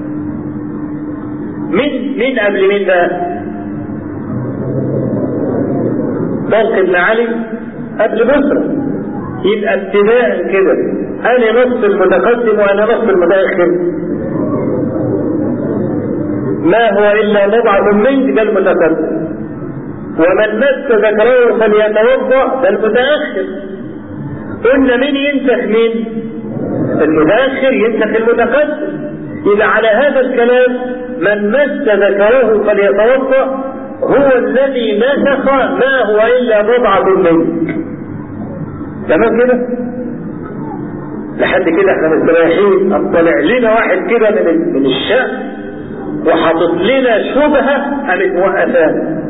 S2: مين مين قبل مين ده؟ طلق بن علي قبل بصرة يبقى ابتداء كده أنا نص المتقدم وأنا نص المتأخر ما هو إلا مضعة منك ده المتقدم ومن مس ذكره فليتوضأ ده المتأخر قلنا مين ينسخ مين المتأخر ينسخ المتقدم إذا على هذا الكلام من مس ذكره فليتوضأ هو الذي نسخ ما هو إلا بضعة منك تمام كده لحد كده احنا مستريحين اطلع لنا واحد كده من من الشأن وحاطط لنا شبهة قامت موقفانا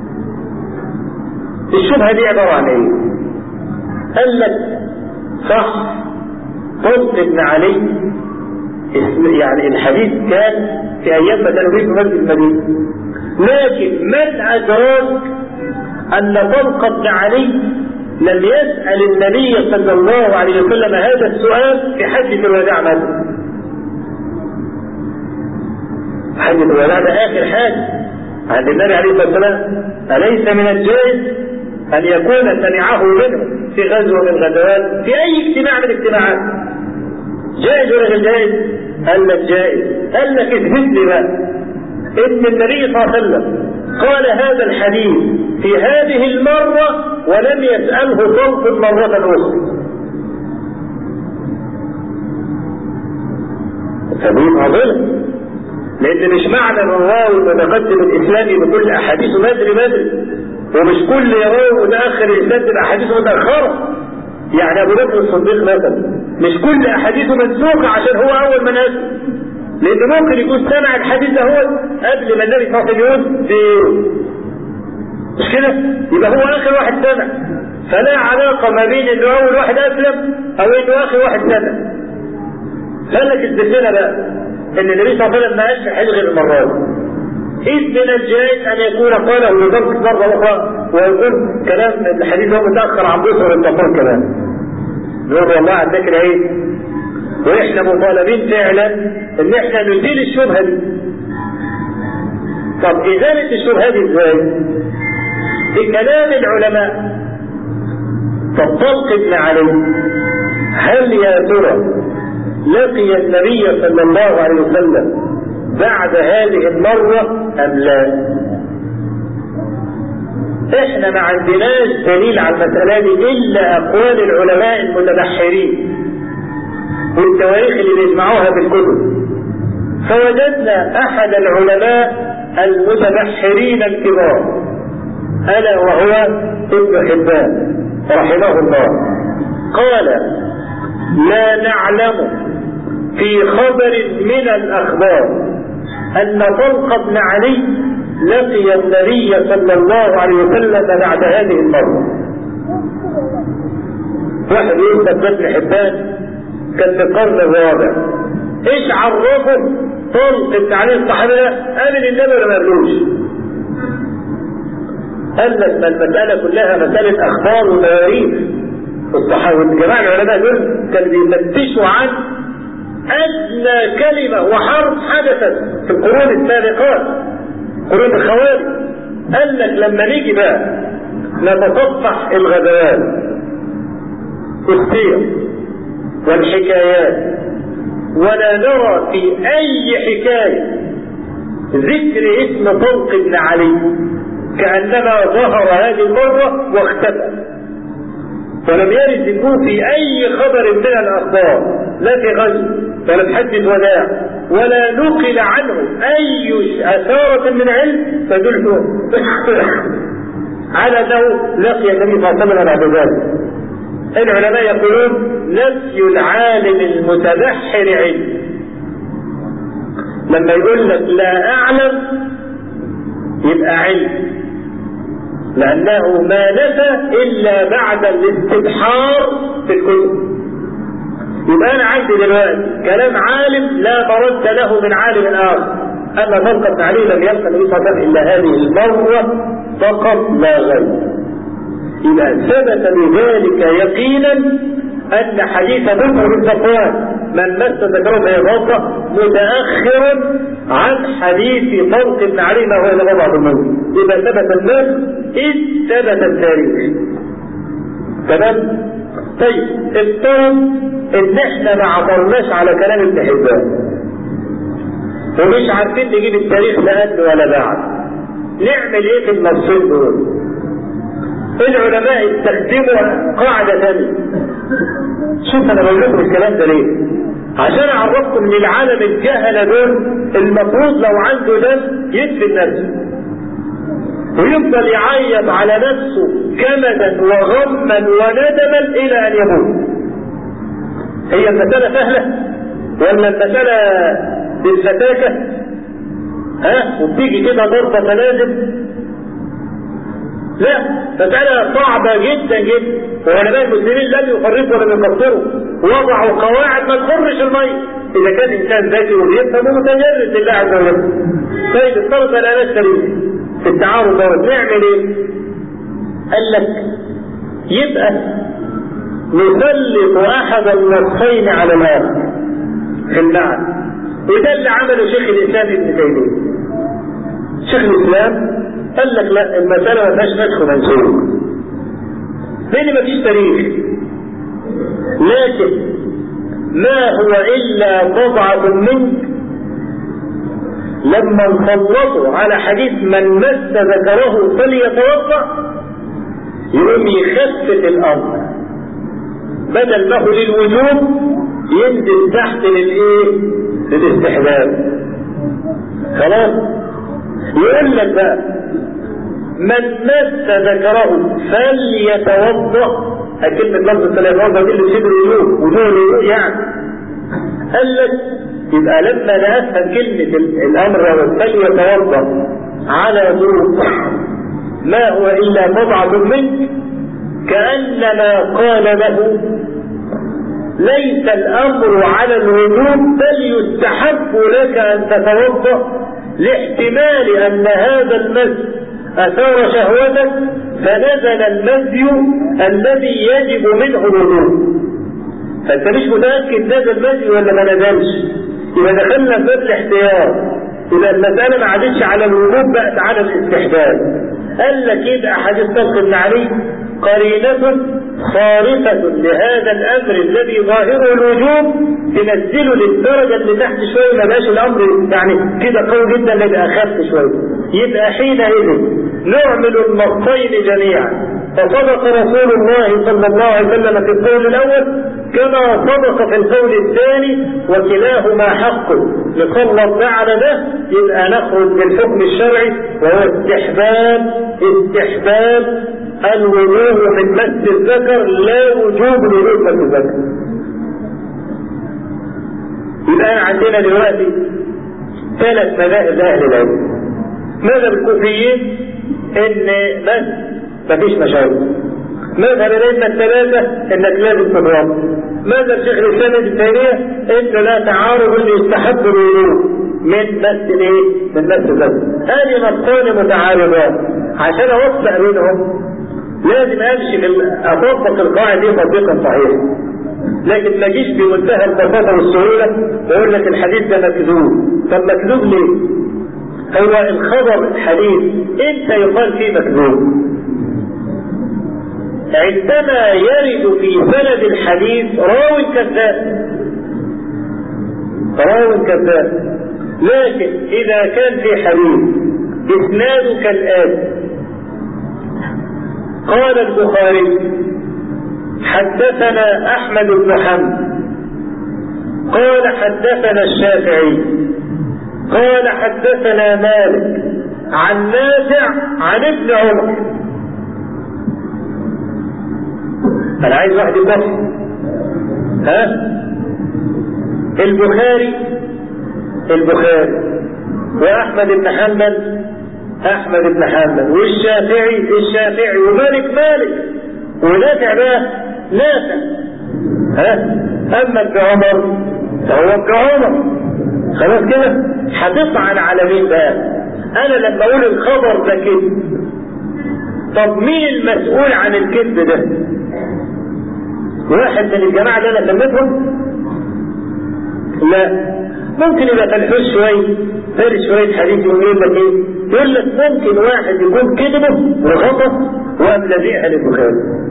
S2: الشبهة دي عبارة عن ايه؟ قال لك صح طلق ابن علي يعني الحديث كان في ايام ما كانوا في مسجد المدينة لكن من ادراك ان طلق ابن علي لم يسأل النبي صلى الله عليه وسلم هذا السؤال في حجة الوداع مثلا حجة الوداع ده آخر حاجة عند النبي عليه الصلاة والسلام أليس من الجائز أن يكون سمعه منه في غزوة من الغزوات في أي اجتماع من الاجتماعات جائز ولا غير جائز؟ قال لك جائز قال لك اثبت لي بقى ان النبي صلى الله عليه وسلم قال هذا الحديث في هذه المرة ولم يسأله طلق مرة أخرى فدي معضلة لأن مش معنى الراوي المتقدم الإسلامي بكل أحاديثه بدري بدري ومش كل راوي متأخر يسدد أحاديثه متأخرة يعني أبو بكر الصديق مثلا مش كل أحاديثه منسوخة عشان هو أول من أسلم لأن ممكن يكون سمع الحديث ده هو قبل ما النبي صلى الله عليه وسلم يقول مش كده؟ يبقى هو آخر واحد سمع فلا علاقة ما بين إنه أول واحد أسلم أو إنه آخر واحد سمع خلك الدفنة بقى إن النبي صلى الله عليه وسلم ما قالش حاجة غير المرة دي إذ من الجائز أن يكون قاله لذلك مرة أخرى ويكون كلام الحديث هو متأخر عن بصر التقول كمان نقول والله على فكرة إيه واحنا مطالبين فعلا ان احنا نزيل الشبهة دي طب ازالة الشبهة دي ازاي بكلام العلماء طب طلق ابن علي هل يا ترى لقي النبي صلى الله عليه وسلم بعد هذه المرة ام لا احنا ما عندناش دليل على المسألة دي الا اقوال العلماء المتبحرين والتواريخ اللي بيجمعوها في الكتب فوجدنا احد العلماء المتبحرين الكبار الا وهو ابن حبان رحمه الله قال لا نعلم في خبر من الاخبار ان طلق بن علي لقي النبي صلى الله عليه وسلم بعد هذه المره واحد يقول ابن حبان كان في القرن الرابع ايش عرفه طلق ابن علي الصحابي ده قال النبي ولا ما قالوش قال لك ما المسألة كلها مسألة أخبار وتواريخ الصحابة والجماعة العلماء دول كانوا بيفتشوا عن أدنى كلمة وحرف حدثت في القرون السابقات قرون الخوارج قال لك لما نيجي بقى نتصفح الغزوات والسير والحكايات ولا نرى في أي حكاية ذكر اسم طلق بن علي كأنما ظهر هذه المرة واختفى ولم يرد ذكره في أي خبر من الأخبار لا في غزو ولا في حدث وداع ولا نقل عنه أي أثارة من علم تدل على أنه لقي النبي صلى الله عليه وسلم بعد ذلك العلماء يقولون نفي العالم المتبحر علم لما يقول لك لا أعلم يبقى علم لأنه ما نفى إلا بعد الاستبحار في الكتب يبقى أنا عندي دلوقتي كلام عالم لا مرد له من عالم آخر أما طلقة بن علي لم يلقى النبي صلى الله عليه وسلم إلا هذه المرة فقط لا غير إذا ثبت بذلك يقينا أن حديث بكر بن صفوان من مس ذكره فيغضى متأخر عن حديث طلق بن علي ما هو إلا بضعة الموت إذا ثبت الناس إذ ثبت التاريخ تمام؟ طيب افترض إن إحنا ما عثرناش على كلام ابن حبان ومش عارفين نجيب التاريخ لا قبل ولا بعد نعمل ايه في النصين دول؟ العلماء استخدموا قاعدة ثانية شوف انا بقول لكم الكلام ده ليه عشان اعرفكم ان العالم الجهلة دول المفروض لو عنده دم يدفن نفسه ويفضل يعيط على نفسه كمدا وغما وندما الى ان يموت هي المسألة سهلة ولا المسألة بالفتاكة ها وبتيجي كده ضربة تلازم لا مسألة صعبة جدا جدا وعلماء المسلمين لم يفرقوا ولم يقصروا وضعوا قواعد ما تخرش المية إذا كان إنسان ذكي وبيفهم ومتجرد لله عز وجل. طيب افترض لا نشتري في التعارض دوت نعمل إيه؟ قال لك يبقى نسلط أحد النصين على الآخر في المعنى وده اللي عمله شيخ الإسلام ابن تيمية شيخ الإسلام قال لك لا المسألة ما فيهاش نسخ منسوخ لأن ما فيش تاريخ لكن ما هو إلا بضعة منك لما نسلطوا على حديث من مس ذكره فليتوضا يقوم يخفف الامر بدل ما هو للوجوب ينزل تحت للايه؟ للاستحباب خلاص يقول لك بقى من مس ذكره فليتوضا كلمة لفظ فليتوضا دي اللي تشير الوجوب وجوه الوجوب يعني قال لك يبقى لما نفهم كلمة الأمر فليتوضا على ظروف ما هو إلا بضعة منك كأنما قال له ليس الأمر على الوجوب بل يستحب لك أن تتوضأ لاحتمال أن هذا المس أثار شهوتك فنزل المزي الذي يجب منه الوضوء فأنت مش متأكد نزل مزي ولا ما نزلش يبقى دخلنا في باب الاحتياط يبقى المسألة ما عادتش على الوجوب بقت على الاستحباب قال لك يبقى حديث طلق بن علي قرينة صارفة لهذا الأمر الذي ظاهره الوجوب تنزله للدرجة اللي تحت شوية ما بقاش الأمر يعني كده قوي جدا يبقى أخف شوية يبقى حينئذ نعمل النصين جميعا فصدق رسول الله صلى الله عليه وسلم في القول الأول كما صدق في القول الثاني وكلاهما حق نسلط ده على ده يبقى نخرج بالحكم الشرعي وهو استحباب استحباب الوضوء من مس الذكر لا وجوب لوضوء مس الذكر الآن عندنا دلوقتي ثلاث مذاهب أهل العلم مذهب الكوفيين إن بس مفيش مشاكل مذهب الأئمة الثلاثة إنك لازم تتوضا مذهب شيخ الإسلام ابن تيمية إن لا تعارض إن يستحب الوضوء من بس الإيه؟ من بس الذكر هذه نصان متعارضان عشان أوفق بينهم لازم امشي من اطبق القاعده دي تطبيقا صحيحا لكن ما اجيش بمنتهى البساطه والسهوله واقول لك الحديث ده مكذوب طب مكذوب ليه؟ هو الخبر الحديث امتى يقال فيه مكذوب؟ عندما يرد في سند الحديث راو كذاب راو كذاب لكن اذا كان في حديث اسناده كالاتي قال البخاري حدثنا احمد بن حنبل قال حدثنا الشافعي قال حدثنا مالك عن نافع عن ابن عمر انا عايز واحد يبص ها البخاري البخاري واحمد بن حنبل احمد بن حنبل والشافعي الشافعي ومالك مالك ونافع بقى نافع ها اما ابن عمر فهو ابن عمر خلاص كده هتطعن على مين بقى انا لما اقول الخبر ده كذب طب مين المسؤول عن الكذب ده واحد من الجماعه اللي انا سميتهم لا ممكن يبقى تلحوش شويه فارس شويه حديث يقول لك ايه يقول لك ممكن واحد يكون كذبه وغلط وقام لازقها للبخاري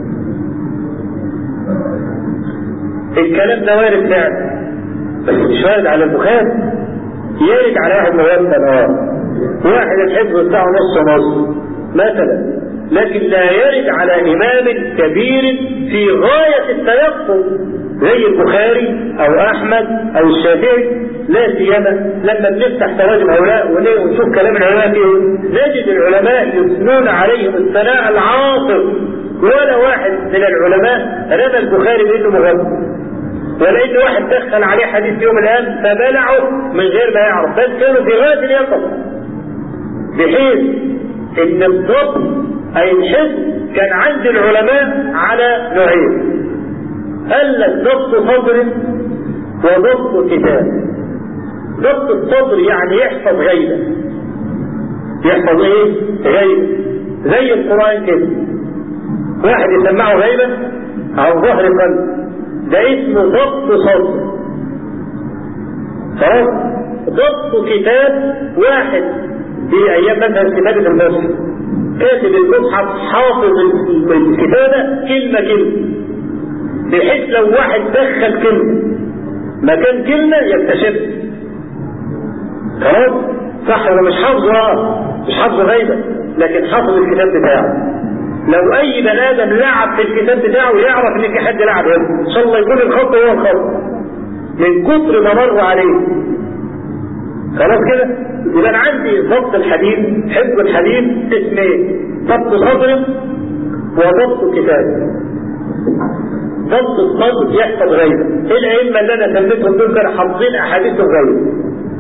S2: الكلام ده وارد فعلا بس مش وارد على البخاري يرد على واحد موثق اه واحد الحفظ بتاعه نص نص مثلا لكن لا يرد على امام كبير في غايه التيقظ زي البخاري او احمد او الشافعي لا سيما لما بنفتح تراجم هؤلاء ونشوف كلام العلماء فيهم نجد العلماء يثنون عليهم الثناء العاطف ولا واحد من العلماء رمى البخاري بانه مغفل ولا ان واحد دخل عليه حديث يوم الان فبلعه من غير ما يعرف بل كانوا في غايه اليقظه بحيث ان الضبط اي الحفظ كان عند العلماء على نوعين قال لك ضبط صدر وضبط كتاب ضبط الصدر يعني يحفظ غيبه يحفظ ايه غيبه زي القران كده واحد يسمعه غيبه عن ظهر قلب ده اسمه ضبط صدر خلاص ضبط كتاب واحد في ايام مثلا كتابه المصحف كاتب المصحف حافظ الكتابه كلمه كلمه بحيث لو واحد دخل كلمه مكان كلمه يكتشفها خلاص صح هو مش حافظه اه مش حافظه غيبة لكن حافظ الكتاب بتاعه لو اي بني ادم لعب في الكتاب بتاعه يعرف ان في حد لعب هنا ان شاء الله يكون الخط هو الخط من كتر ما مر عليه خلاص كده يبقى انا عندي ضبط الحديث حفظ الحديث اسمين ضبط صدر وضبط كتاب ضبط الصدر يحفظ غيبه الائمه اللي انا سميتهم دول كانوا حافظين احاديث الغيب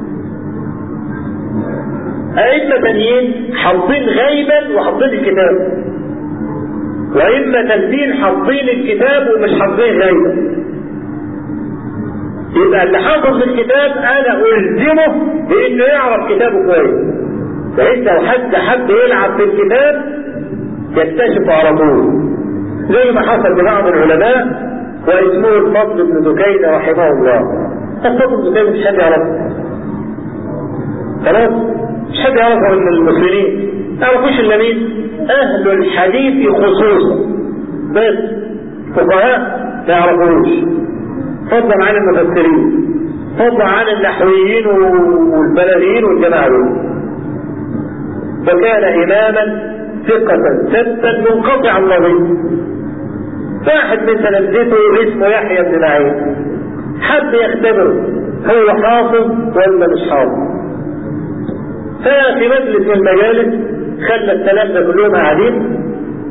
S2: ائمه ثانيين حافظين غيبا وحافظين الكتاب وإما تنزيل حافظين الكتاب ومش حافظين غيبا يبقى اللي حافظ الكتاب أنا ألزمه بإنه يعرف كتابه كويس بحيث لو حد حب يلعب في الكتاب يكتشفه على طول زي ما حصل لبعض العلماء واسمه الفضل بن دكين رحمه الله الفضل بن دكين مش حد يعرفه خلاص مش حد يعرفه من المسلمين ما يعرفوش الا مين؟ اهل الحديث خصوصا بس فقهاء ما يعرفوش فضلا عن المفسرين فضلا عن النحويين والبلاغيين والجماعه دول فكان اماما ثقة ثبتا منقطع النظير واحد من تلامذته اسمه يحيى بن معين حب يختبره هو حافظ ولا مش حافظ ففي مجلس من المجالس خلى التلامذة كلهم قاعدين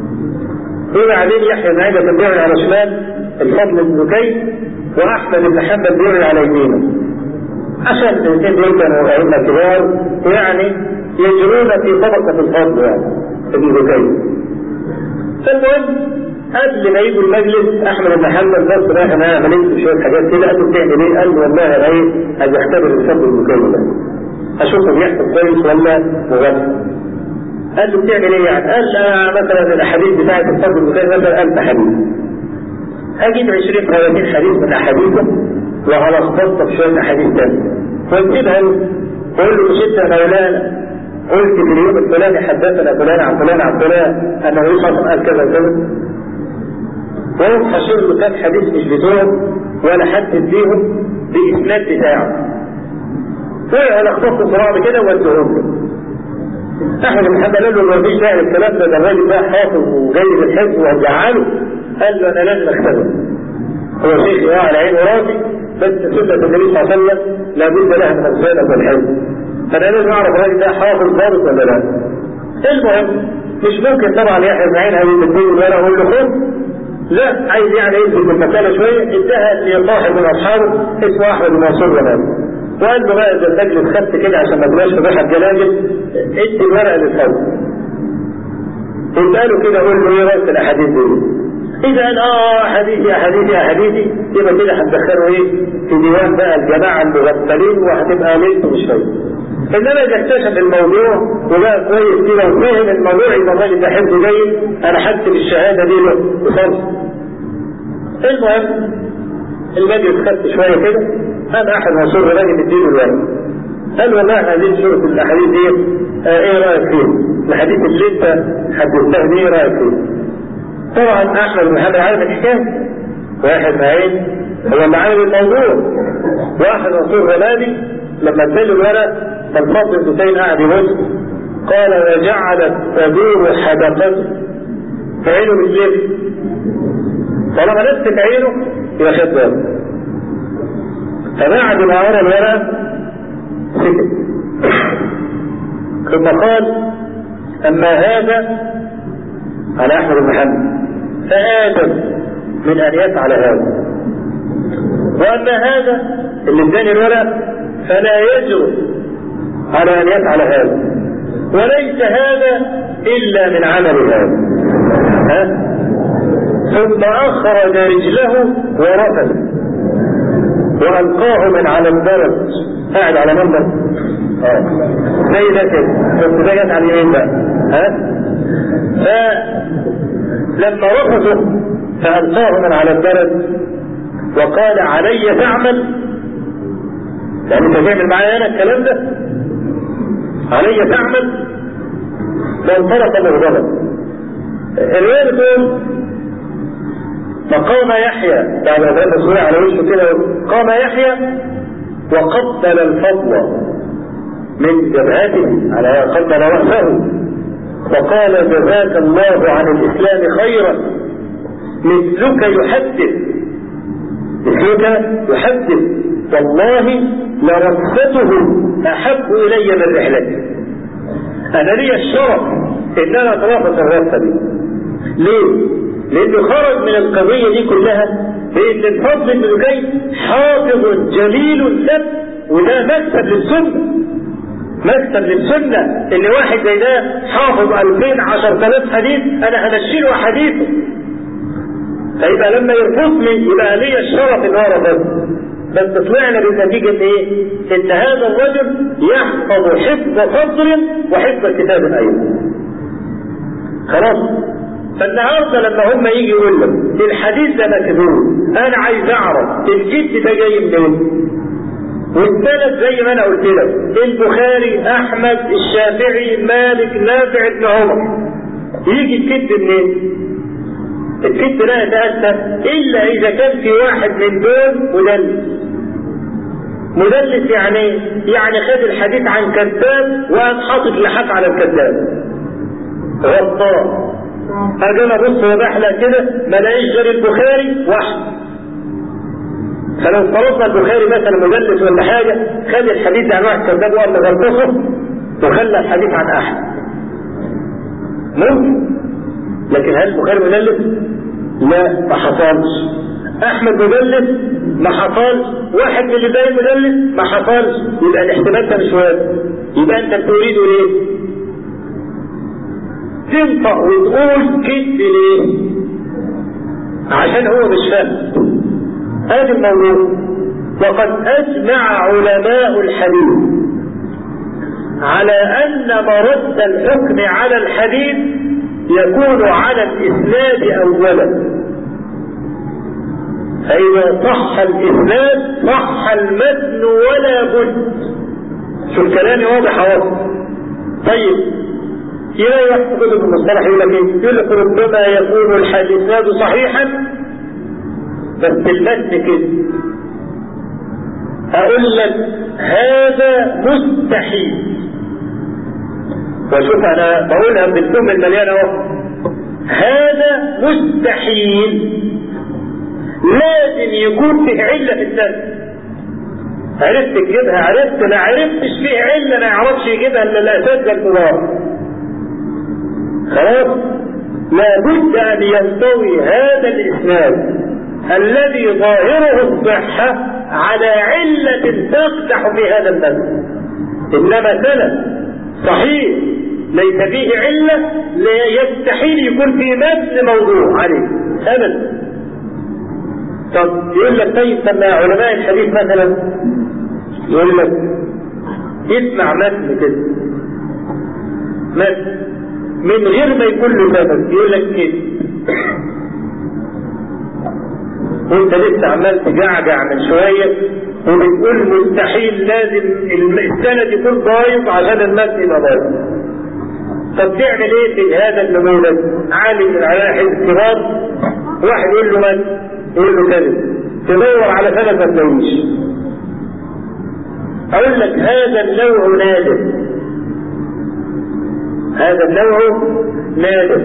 S2: دول قاعدين يحيى بن عيدة كان بيعمل على شمال الفضل بن بكي واحمد بن حنبل بيعمل على يمينه عشان الاثنين دول كانوا ائمه كبار يعني يجرون في طبقه الفضل يعني ابن بكي فالمهم قبل ما يجوا المجلس احمد بن حنبل بص رايح انا عملت شويه حاجات كده قال له بتعمل ايه؟ قال له والله انا ايه عايز اختبر الفضل البكي ده اشوفه بيحفظ كويس ولا مغفل قال له بتعمل ايه يعني؟ قال لا مثلا الاحاديث بتاعت الفضل البخاري مثلا 1000 حديث. اجيب 20 30 حديث من احاديثه وهلخبطها في شويه احاديث ثانيه. واكتبها له قول له مش انت يا مولانا قلت في اليوم الفلاني حدثنا فلان عن فلان عن فلان ان النبي صلى الله عليه وسلم قال كذا وكذا. وهو حشر له كام حديث مش بتوعه ولا حدد بيهم باسناد بتاعه. وهلخبطه في بعض كده واديهم له. احمد بن حنبل قال له ما فيش داعي الكلام ده ده الراجل ده حافظ وجاي بالحفظ وهتزعله قال له انا لازم اختبر هو شيخ اه على عيني وراسي بس سنه النبي صلى الله عليه وسلم لابد لها من الزينه والحفظ فانا لازم اعرف الراجل ده حافظ ضابط ولا لا المهم مش ممكن طبعا يحيى بن عين هذه الدين ولا اقول له خذ لا عايز يعني يثبت المساله شويه اداها لصاحب من اصحابه اسمه احمد بن منصور زمان وقال له بقى اذا المجلس خدت كده عشان ما تبقاش فضيحه جلاجل ادي الورقه للفوز اساله كده قول له ايه رايك الاحاديث دي اذا قال اه احاديثي احاديثي احاديثي يبقى كده هتدخله ايه في ديوان بقى الجماعه المغفلين وهتبقى ليلته مش فايده انما اذا اكتشف الموضوع وبقى كويس كده وفهم الموضوع يبقى الراجل ده حفظه جيد انا هكتب الشهاده دي له بفضل المهم المجلس خدت شويه كده قام احد منصور الراجل اديله الورق قال والله هذه سوره الاحاديث دي آه ايه رايك فيها؟ الحديث اللي انت حدثتها دي ايه رايك فيها؟ طبعا احمد بن حنبل عارف الحكايه واحد معين هو اللي عامل الموضوع واحد منصور غلابي لما اداله الورق فالفضل بن حسين قاعد يبص قال وجعلت تدور حدقته في عينه بالليل طالما لفت عينه يبقى خد باله فبعد ما ورى الورق سكت ثم قال اما هذا على احمد بن حنبل فادم من ان يفعل هذا واما هذا اللي اداني الورق فلا يجرؤ على ان يفعل هذا وليس هذا الا من عمل هذا ها ثم اخرج رجله ورفث والقاه من على البرد قاعد على منبر اه زي ده كده بس ده جت على اليمين بقى ها فلما رفضوا فألقاه من على البرد وقال علي تعمل يعني انت تعمل معايا انا الكلام ده علي تعمل فانطلق مغضبا الرواية بتقول فقام يحيى بعد ما ذهب الصورة على وشه كده قام يحيى وقبل الفضل من جبهته على قدر رأسه وقال جزاك الله عن الإسلام خيرا مثلك يحدث مثلك يحدث والله لرقصته أحب إلي من رحلتي أنا لي الشرف إن أنا أترافق الرقصة دي ليه؟ لأنه خرج من القضية دي كلها بأن الفضل بن زكي حافظ جليل سب وده مكسب للسنة مكسب للسنة ان واحد زي ده حافظ 2000 10000 حديث انا همشيله حديثه فيبقى لما يرفضني يبقى لي الشرف ان هو رفضني بس طلعنا بالنتيجة ان ايه؟ ان هذا الرجل يحفظ حفظ صدر وحفظ كتاب ايضا. خلاص؟ فالنهارده لما هم يجي يقول لك الحديث ده مكذوب انا عايز اعرف الجد ده جاي منين؟ والثلاث زي ما انا قلت لك البخاري احمد الشافعي مالك نافع ابن عمر يجي الكذب منين؟ الكذب لا يتأتى إلا إذا كان في واحد من دول مدلس مدلس يعني يعني خد الحديث عن كذاب وقام حاطط لحاف على الكذاب غطاه اجي انا ابص وبحلق كده ما الاقيش غير البخاري واحد فلو فرضنا البخاري مثلا مدلس ولا حاجه خد الحديث عن واحد كذاب وقام مغطسه وخلى الحديث عن احد ممكن لكن هل البخاري مدلس؟ لا ما حصلش احمد مدلس ما حصلش واحد من اللي باقي مدلس ما حصلش يبقى الاحتمال ده مش وارد يبقى انت بتريده ليه؟ تنطق وتقول كذب ليه؟ عشان هو مش فاهم هذا الموضوع وقد اجمع علماء الحديث على ان مرد الحكم على الحديث يكون على الإسناد أولا فإذا صح الإسناد صح المتن ولا بد شوف كلامي واضح واضح طيب يلا يحكي كتب المصطلح يقول لك ايه؟ يقول لك ربما يكون الإسناد صحيحا بس المتن كده أقول لك هذا مستحيل وشوف انا بقولها بالكم المليانه اهو هذا مستحيل لازم يكون فيه عله في السنه عرفت تجيبها عرفت ما عرفتش فيه عله ما يعرفش يجيبها الا الاساتذه الكبار خلاص لابد ان ينطوي هذا الاسناد الذي ظاهره الصحه على عله تقدح في هذا المثل انما سند صحيح ليس فيه علة يستحيل يكون في متن موضوع عليه أبدا طب يقول لك طيب طب علماء الحديث مثلا يقول لك اسمع متن كده متن من غير ما يكون له سبب يقول لك كده وانت لسه عمال تجعجع من شويه وبتقول مستحيل لازم السند يكون ضايف عشان المتن يبقى ضايف. طب تعمل ايه في هذا النموذج؟ عالم من علماء حزب الكبار واحد يقول له متن يقول له كذب تدور على سند ما تلاقيش. اقول لك هذا النوع نادر. هذا النوع نادر.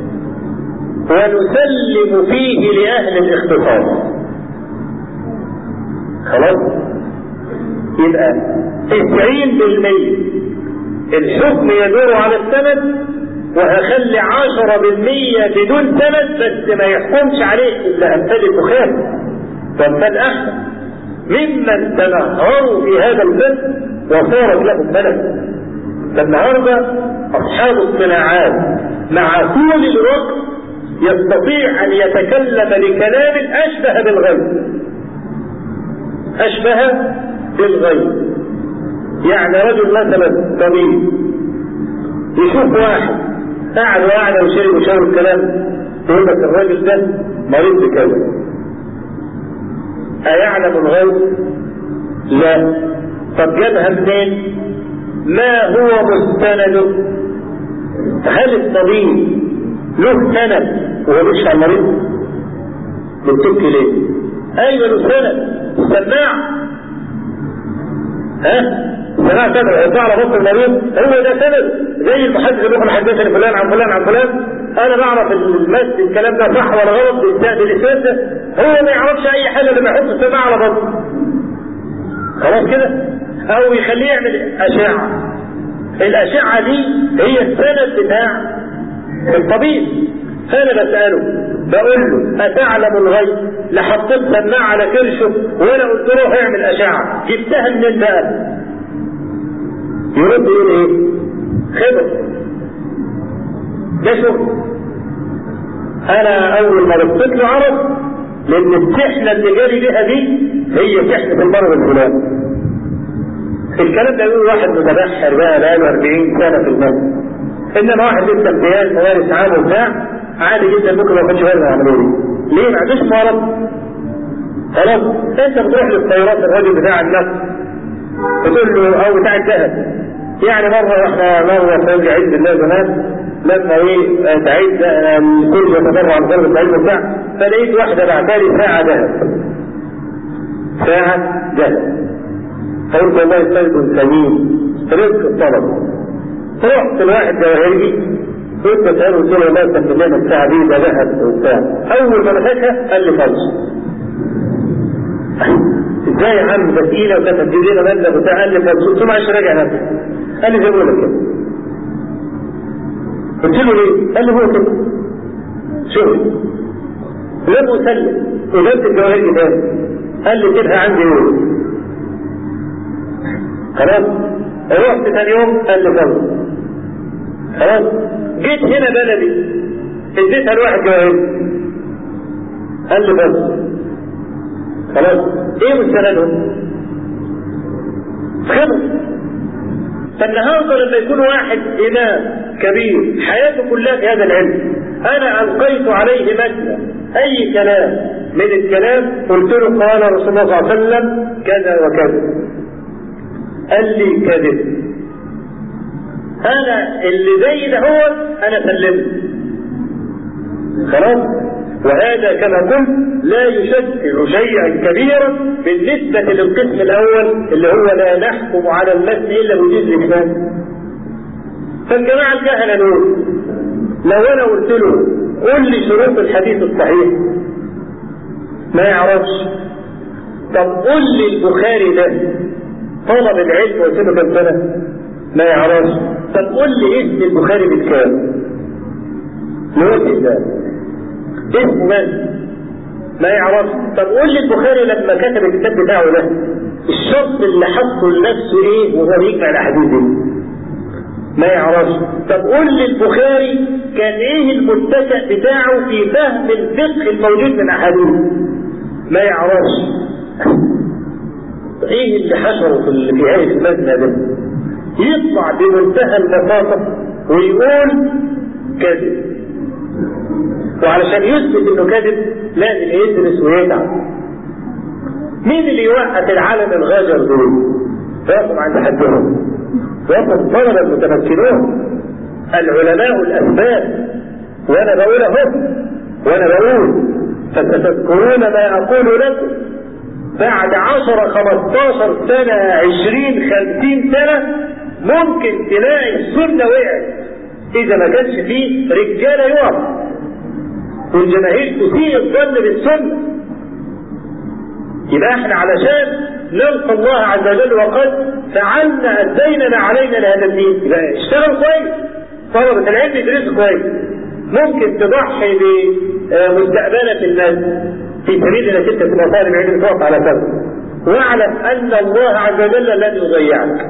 S2: ونسلم فيه لأهل الاختصاص خلاص يبقى تسعين بالمية الحكم يدور على السند وهخلي عشرة بالمية بدون سند بس ما يحكمش عليه إلا أمثال البخاري وأمثال أحمد ممن تنهروا في هذا الفن وصارت لهم ملك فالنهارده أصحاب الصناعات مع طول الوقت يستطيع أن يتكلم بكلام أشبه بالغيب أشبه بالغيب يعني رجل مثلا طبيب يشوف واحد قاعد وقاعد وشرب وشرب الكلام يقول لك الراجل ده مريض بكذا أيعلم الغيب؟ لا طب جابها منين؟ ما هو مستنده؟ هل الطبيب له سند وهو بيشفع المريض؟ بتبكي ليه؟ ايوه له سند سماع ها سمعت انا وقطع على بطن المريض هو ده سبب زي المحدث اللي بيقول حدثني فلان عن فلان عن فلان انا بعرف المسجد الكلام ده صح ولا غلط بالاسناد ده هو ما يعرفش اي حاجه لما يحط السماعه على بطنه خلاص كده او يخليه يعمل اشعه الاشعه دي هي السند بتاع الطبيب فانا بساله بقول له اتعلم الغيب لحطيت سماعه على كرشه وانا قلت له اعمل اشعه جبتها منين بقى؟ يرد يقول ايه؟ خبر ده شغل انا اول ما بصيت له عرف لان السحنه اللي جالي بيها دي هي سحنه المرض الفلاني الكلام ده يقول واحد متبحر بقى بقاله 40 سنه في المسجد انما واحد لسه امتياز ممارس عام وبتاع عادي جدا ممكن ما ياخدش باله من العمليه دي ليه ما عندوش مرض خلاص انت بتروح للطيارات الراجل بتاع النفس بتقول له او بتاع الذهب يعني مره احنا مره في عيد الله زمان لما ايه تعيد الكل يتبرع عن ضرب العلم بتاع فلقيت واحده بعتالي ساعه ذهب ساعه ذهب فقلت والله سيد ثمين رزق الطلب رحت لواحد جواهرجي قلت اساله قلت له والله كان لنا الساعه دي ده ذهب وبتاع اول ما مسكها قال لي فلس ازاي يا عم ده تقيله وكانت هتجيب لنا مبلغ وبتاع قال لي فلس قلت له معلش راجع نفسك قال لي زي ما بقول لك كده قلت له ليه؟ قال لي هو كده شوف لم اسلم وجبت الجواهرجي تاني قال لي سيبها عندي يوم خلاص رحت ثاني يوم قال لي فوز خلاص جيت هنا بلدي اديتها لواحد جواهر قال لي فوز خلاص ايه مستندهم؟ خبر فالنهارده لما يكون واحد امام كبير حياته كلها في هذا العلم انا القيت عليه مثلا اي كلام من الكلام قلت له قال رسول الله صلى الله عليه وسلم كذا وكذا قال لي كذب انا اللي زي ده هو انا سلمت خلاص وهذا كما قلت لا يشكل شيئا كبيرا بالنسبة للقسم الأول اللي هو لا نحكم على المتن إلا بوجود الإسلام فالجماعة الكهنة دول لو أنا قلت له قل لي شروط الحديث الصحيح ما يعرفش طب قل لي البخاري ده طلب العلم وسنه كم سنة ما يعرفش طب قل لي اسم البخاري بالكام لوجه الله اسمه من ما يعرفش طب قول لي البخاري لما كتب الكتاب بتاعه ده الشرط اللي حطه لنفسه ايه وهو بيجمع الاحاديث دي ما يعرفش طب قول لي البخاري كان ايه المتكئ بتاعه في فهم الفقه الموجود من احاديث ما يعرفش ايه اللي حشره في في عين المبنى ده يطلع بمنتهى البساطه ويقول كذب وعلشان يثبت انه كذب لازم يدرس ويتعب مين اللي يوقف العالم الغاجر دول يقف عند حدهم يقف الطلبه المتمكنون العلماء الاسباب وانا بقول اهو وانا بقول فستذكرون ما اقول لكم بعد عشرة خمستاشر سنة عشرين خمسين سنة ممكن تلاقي السنة وقعت إذا ما كانش فيه رجالة يقف والجماهير تسيء الظن بالسنة يبقى احنا علشان نلقى الله عز وجل وقد فعلنا أدينا ما علينا لهذا الدين يبقى اشتغل كويس طلبة العلم يدرسوا كويس ممكن تضحي بمستقبلة الناس في سبيل انك انت تبقى طالب علم تقف على كذا واعلم ان الله عز وجل لن يضيعك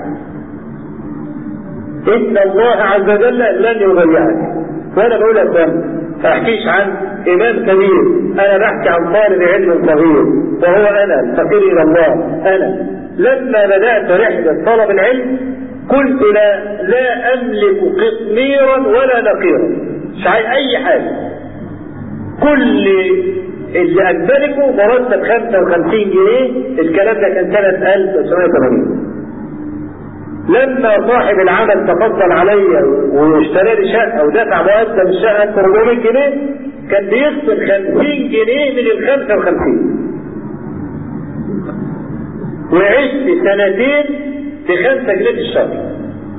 S2: ان الله عز وجل لن يضيعك وانا بقول لك ما احكيش عن امام كبير انا بحكي عن طالب علم صغير وهو انا الفقير الى الله انا لما بدات رحله طلب العلم قلت لا لا املك قطميرا ولا نقيرا مش عايز اي حاجه كل اللي امتلكه مرتب 55 جنيه الكلام ده كان سنه 1980 لما صاحب العمل تفضل عليا واشترى لي شقه ودفع مقدم الشقه 400 جنيه كان بيخصم 50 جنيه من ال 55 وعشت سنتين بخمسة جنيه في الشهر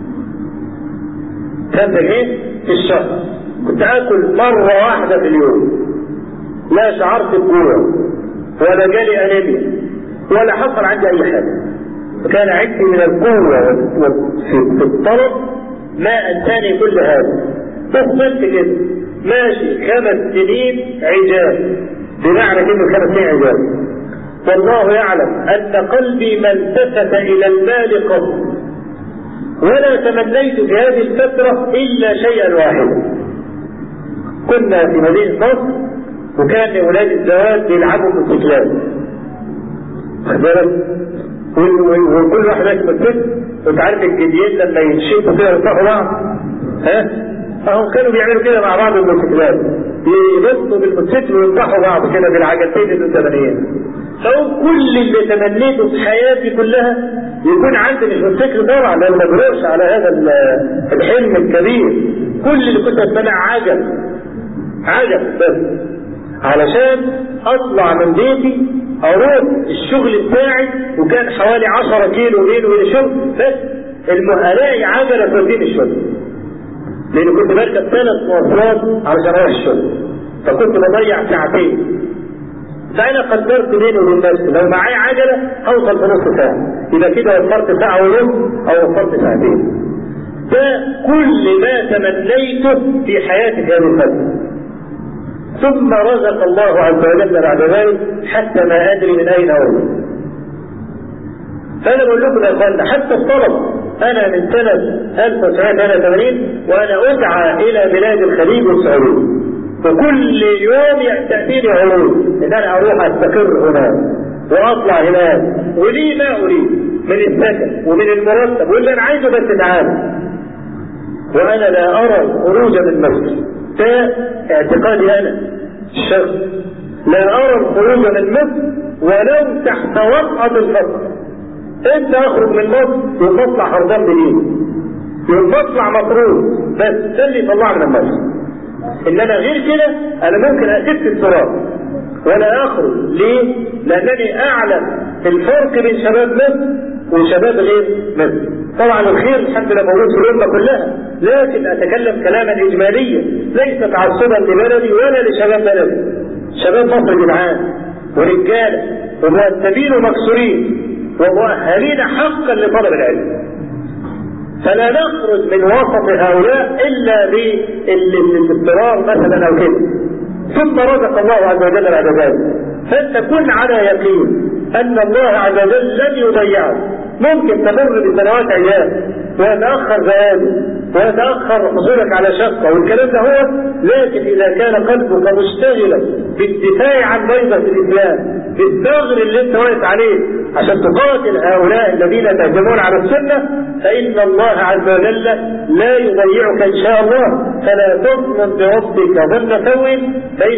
S2: خمسة جنيه في الشهر كنت آكل مرة واحدة في اليوم لا شعرت بجوع ولا جالي أنيميا ولا حصل عندي أي حاجة فكان عندي من القوة في الطلب ما أنساني كل هذا فضلت كده ماشي خمس سنين عجاب بمعنى كلمة خمس سنين عجاب والله يعلم أن قلبي ما التفت إلى المال قط ولا تمنيت في هذه الفترة إلا شيئا واحدا كنا في مدينة مصر وكان أولاد الزواج بيلعبوا موتوسيكلات واخد بالك وكل واحد ماشي موتوسيكل وانت عارف الجديين لما ينشفوا كده ويفتحوا بعض ها فهم كانوا بيعملوا كده مع بعض الموتوسيكلات يبصوا بالموتوسيكل ويفتحوا بعض كده بالعجلتين الثمانيين فهو كل اللي تمنيته في حياتي كلها يكون عندي مش موتوسيكل طبعا لان ما بروحش على هذا الحلم الكبير كل اللي كنت اتمنى عجل عجل بس علشان اطلع من بيتي اروح الشغل بتاعي وكان حوالي 10 كيلو بيني وبين الشغل بس الاقي عجله توديني الشغل لان كنت بركب ثلاث مواصلات علشان اروح الشغل فكنت بضيع ساعتين فانا قدرت بيني وبين نفسي لو معايا عجله هوصل في نص ساعه يبقى كده وفرت ساعه ونص او وفرت ساعتين ده كل ما تمنيته في حياتي في هذه الفتره ثم رزق الله عز وجل بعد ذلك حتى ما ادري من اين اولد فانا بقول لكم يا اخوانا حتى الطلب انا من سنه 1988 وانا ادعى الى بلاد الخليج والسعوديه وكل يوم تاتيني عروض ان انا اروح استقر هناك واطلع هناك ولي ما اريد من السكن ومن المرتب واللي انا عايزه بس تعالى وانا لا ارى الخروج من مصر ده اعتقادي انا الشخص لا ارى الخروج من مصر ولو تحت وطأة الفقر انت اخرج من مصر يوم بطلع هربان بالايد يوم بطلع مطرود بس ده اللي يطلعني من مصر انما غير كده انا ممكن اسف التراب ولا اخرج ليه؟ لانني اعلم الفرق بين شباب مصر وشباب غير مصر طبعا الخير الحمد لله موجود في الامه كلها لكن اتكلم كلاما اجماليا ليس تعصبا لبلدي ولا لشباب بلدي شباب مصر جدعان ورجاله ومؤدبين ومكسورين ومؤهلين حقا لطلب العلم فلا نخرج من وسط هؤلاء الا بالاضطرار مثلا او كده ثم رزق الله عز وجل بعد ذلك فانت كن على يقين ان الله عز وجل لن يضيعك ممكن تمر بسنوات ايام ويتاخر زواجك ويتاخر حصولك على شقه والكلام ده هو لكن اذا كان قلبك مشتغلا بالدفاع عن بيضه الاسلام بالثغر اللي انت واقف عليه عشان تقاتل هؤلاء الذين تهجمون على السنه فان الله عز وجل لا يضيعك ان شاء الله فلا تظن بربك ظن سوء فان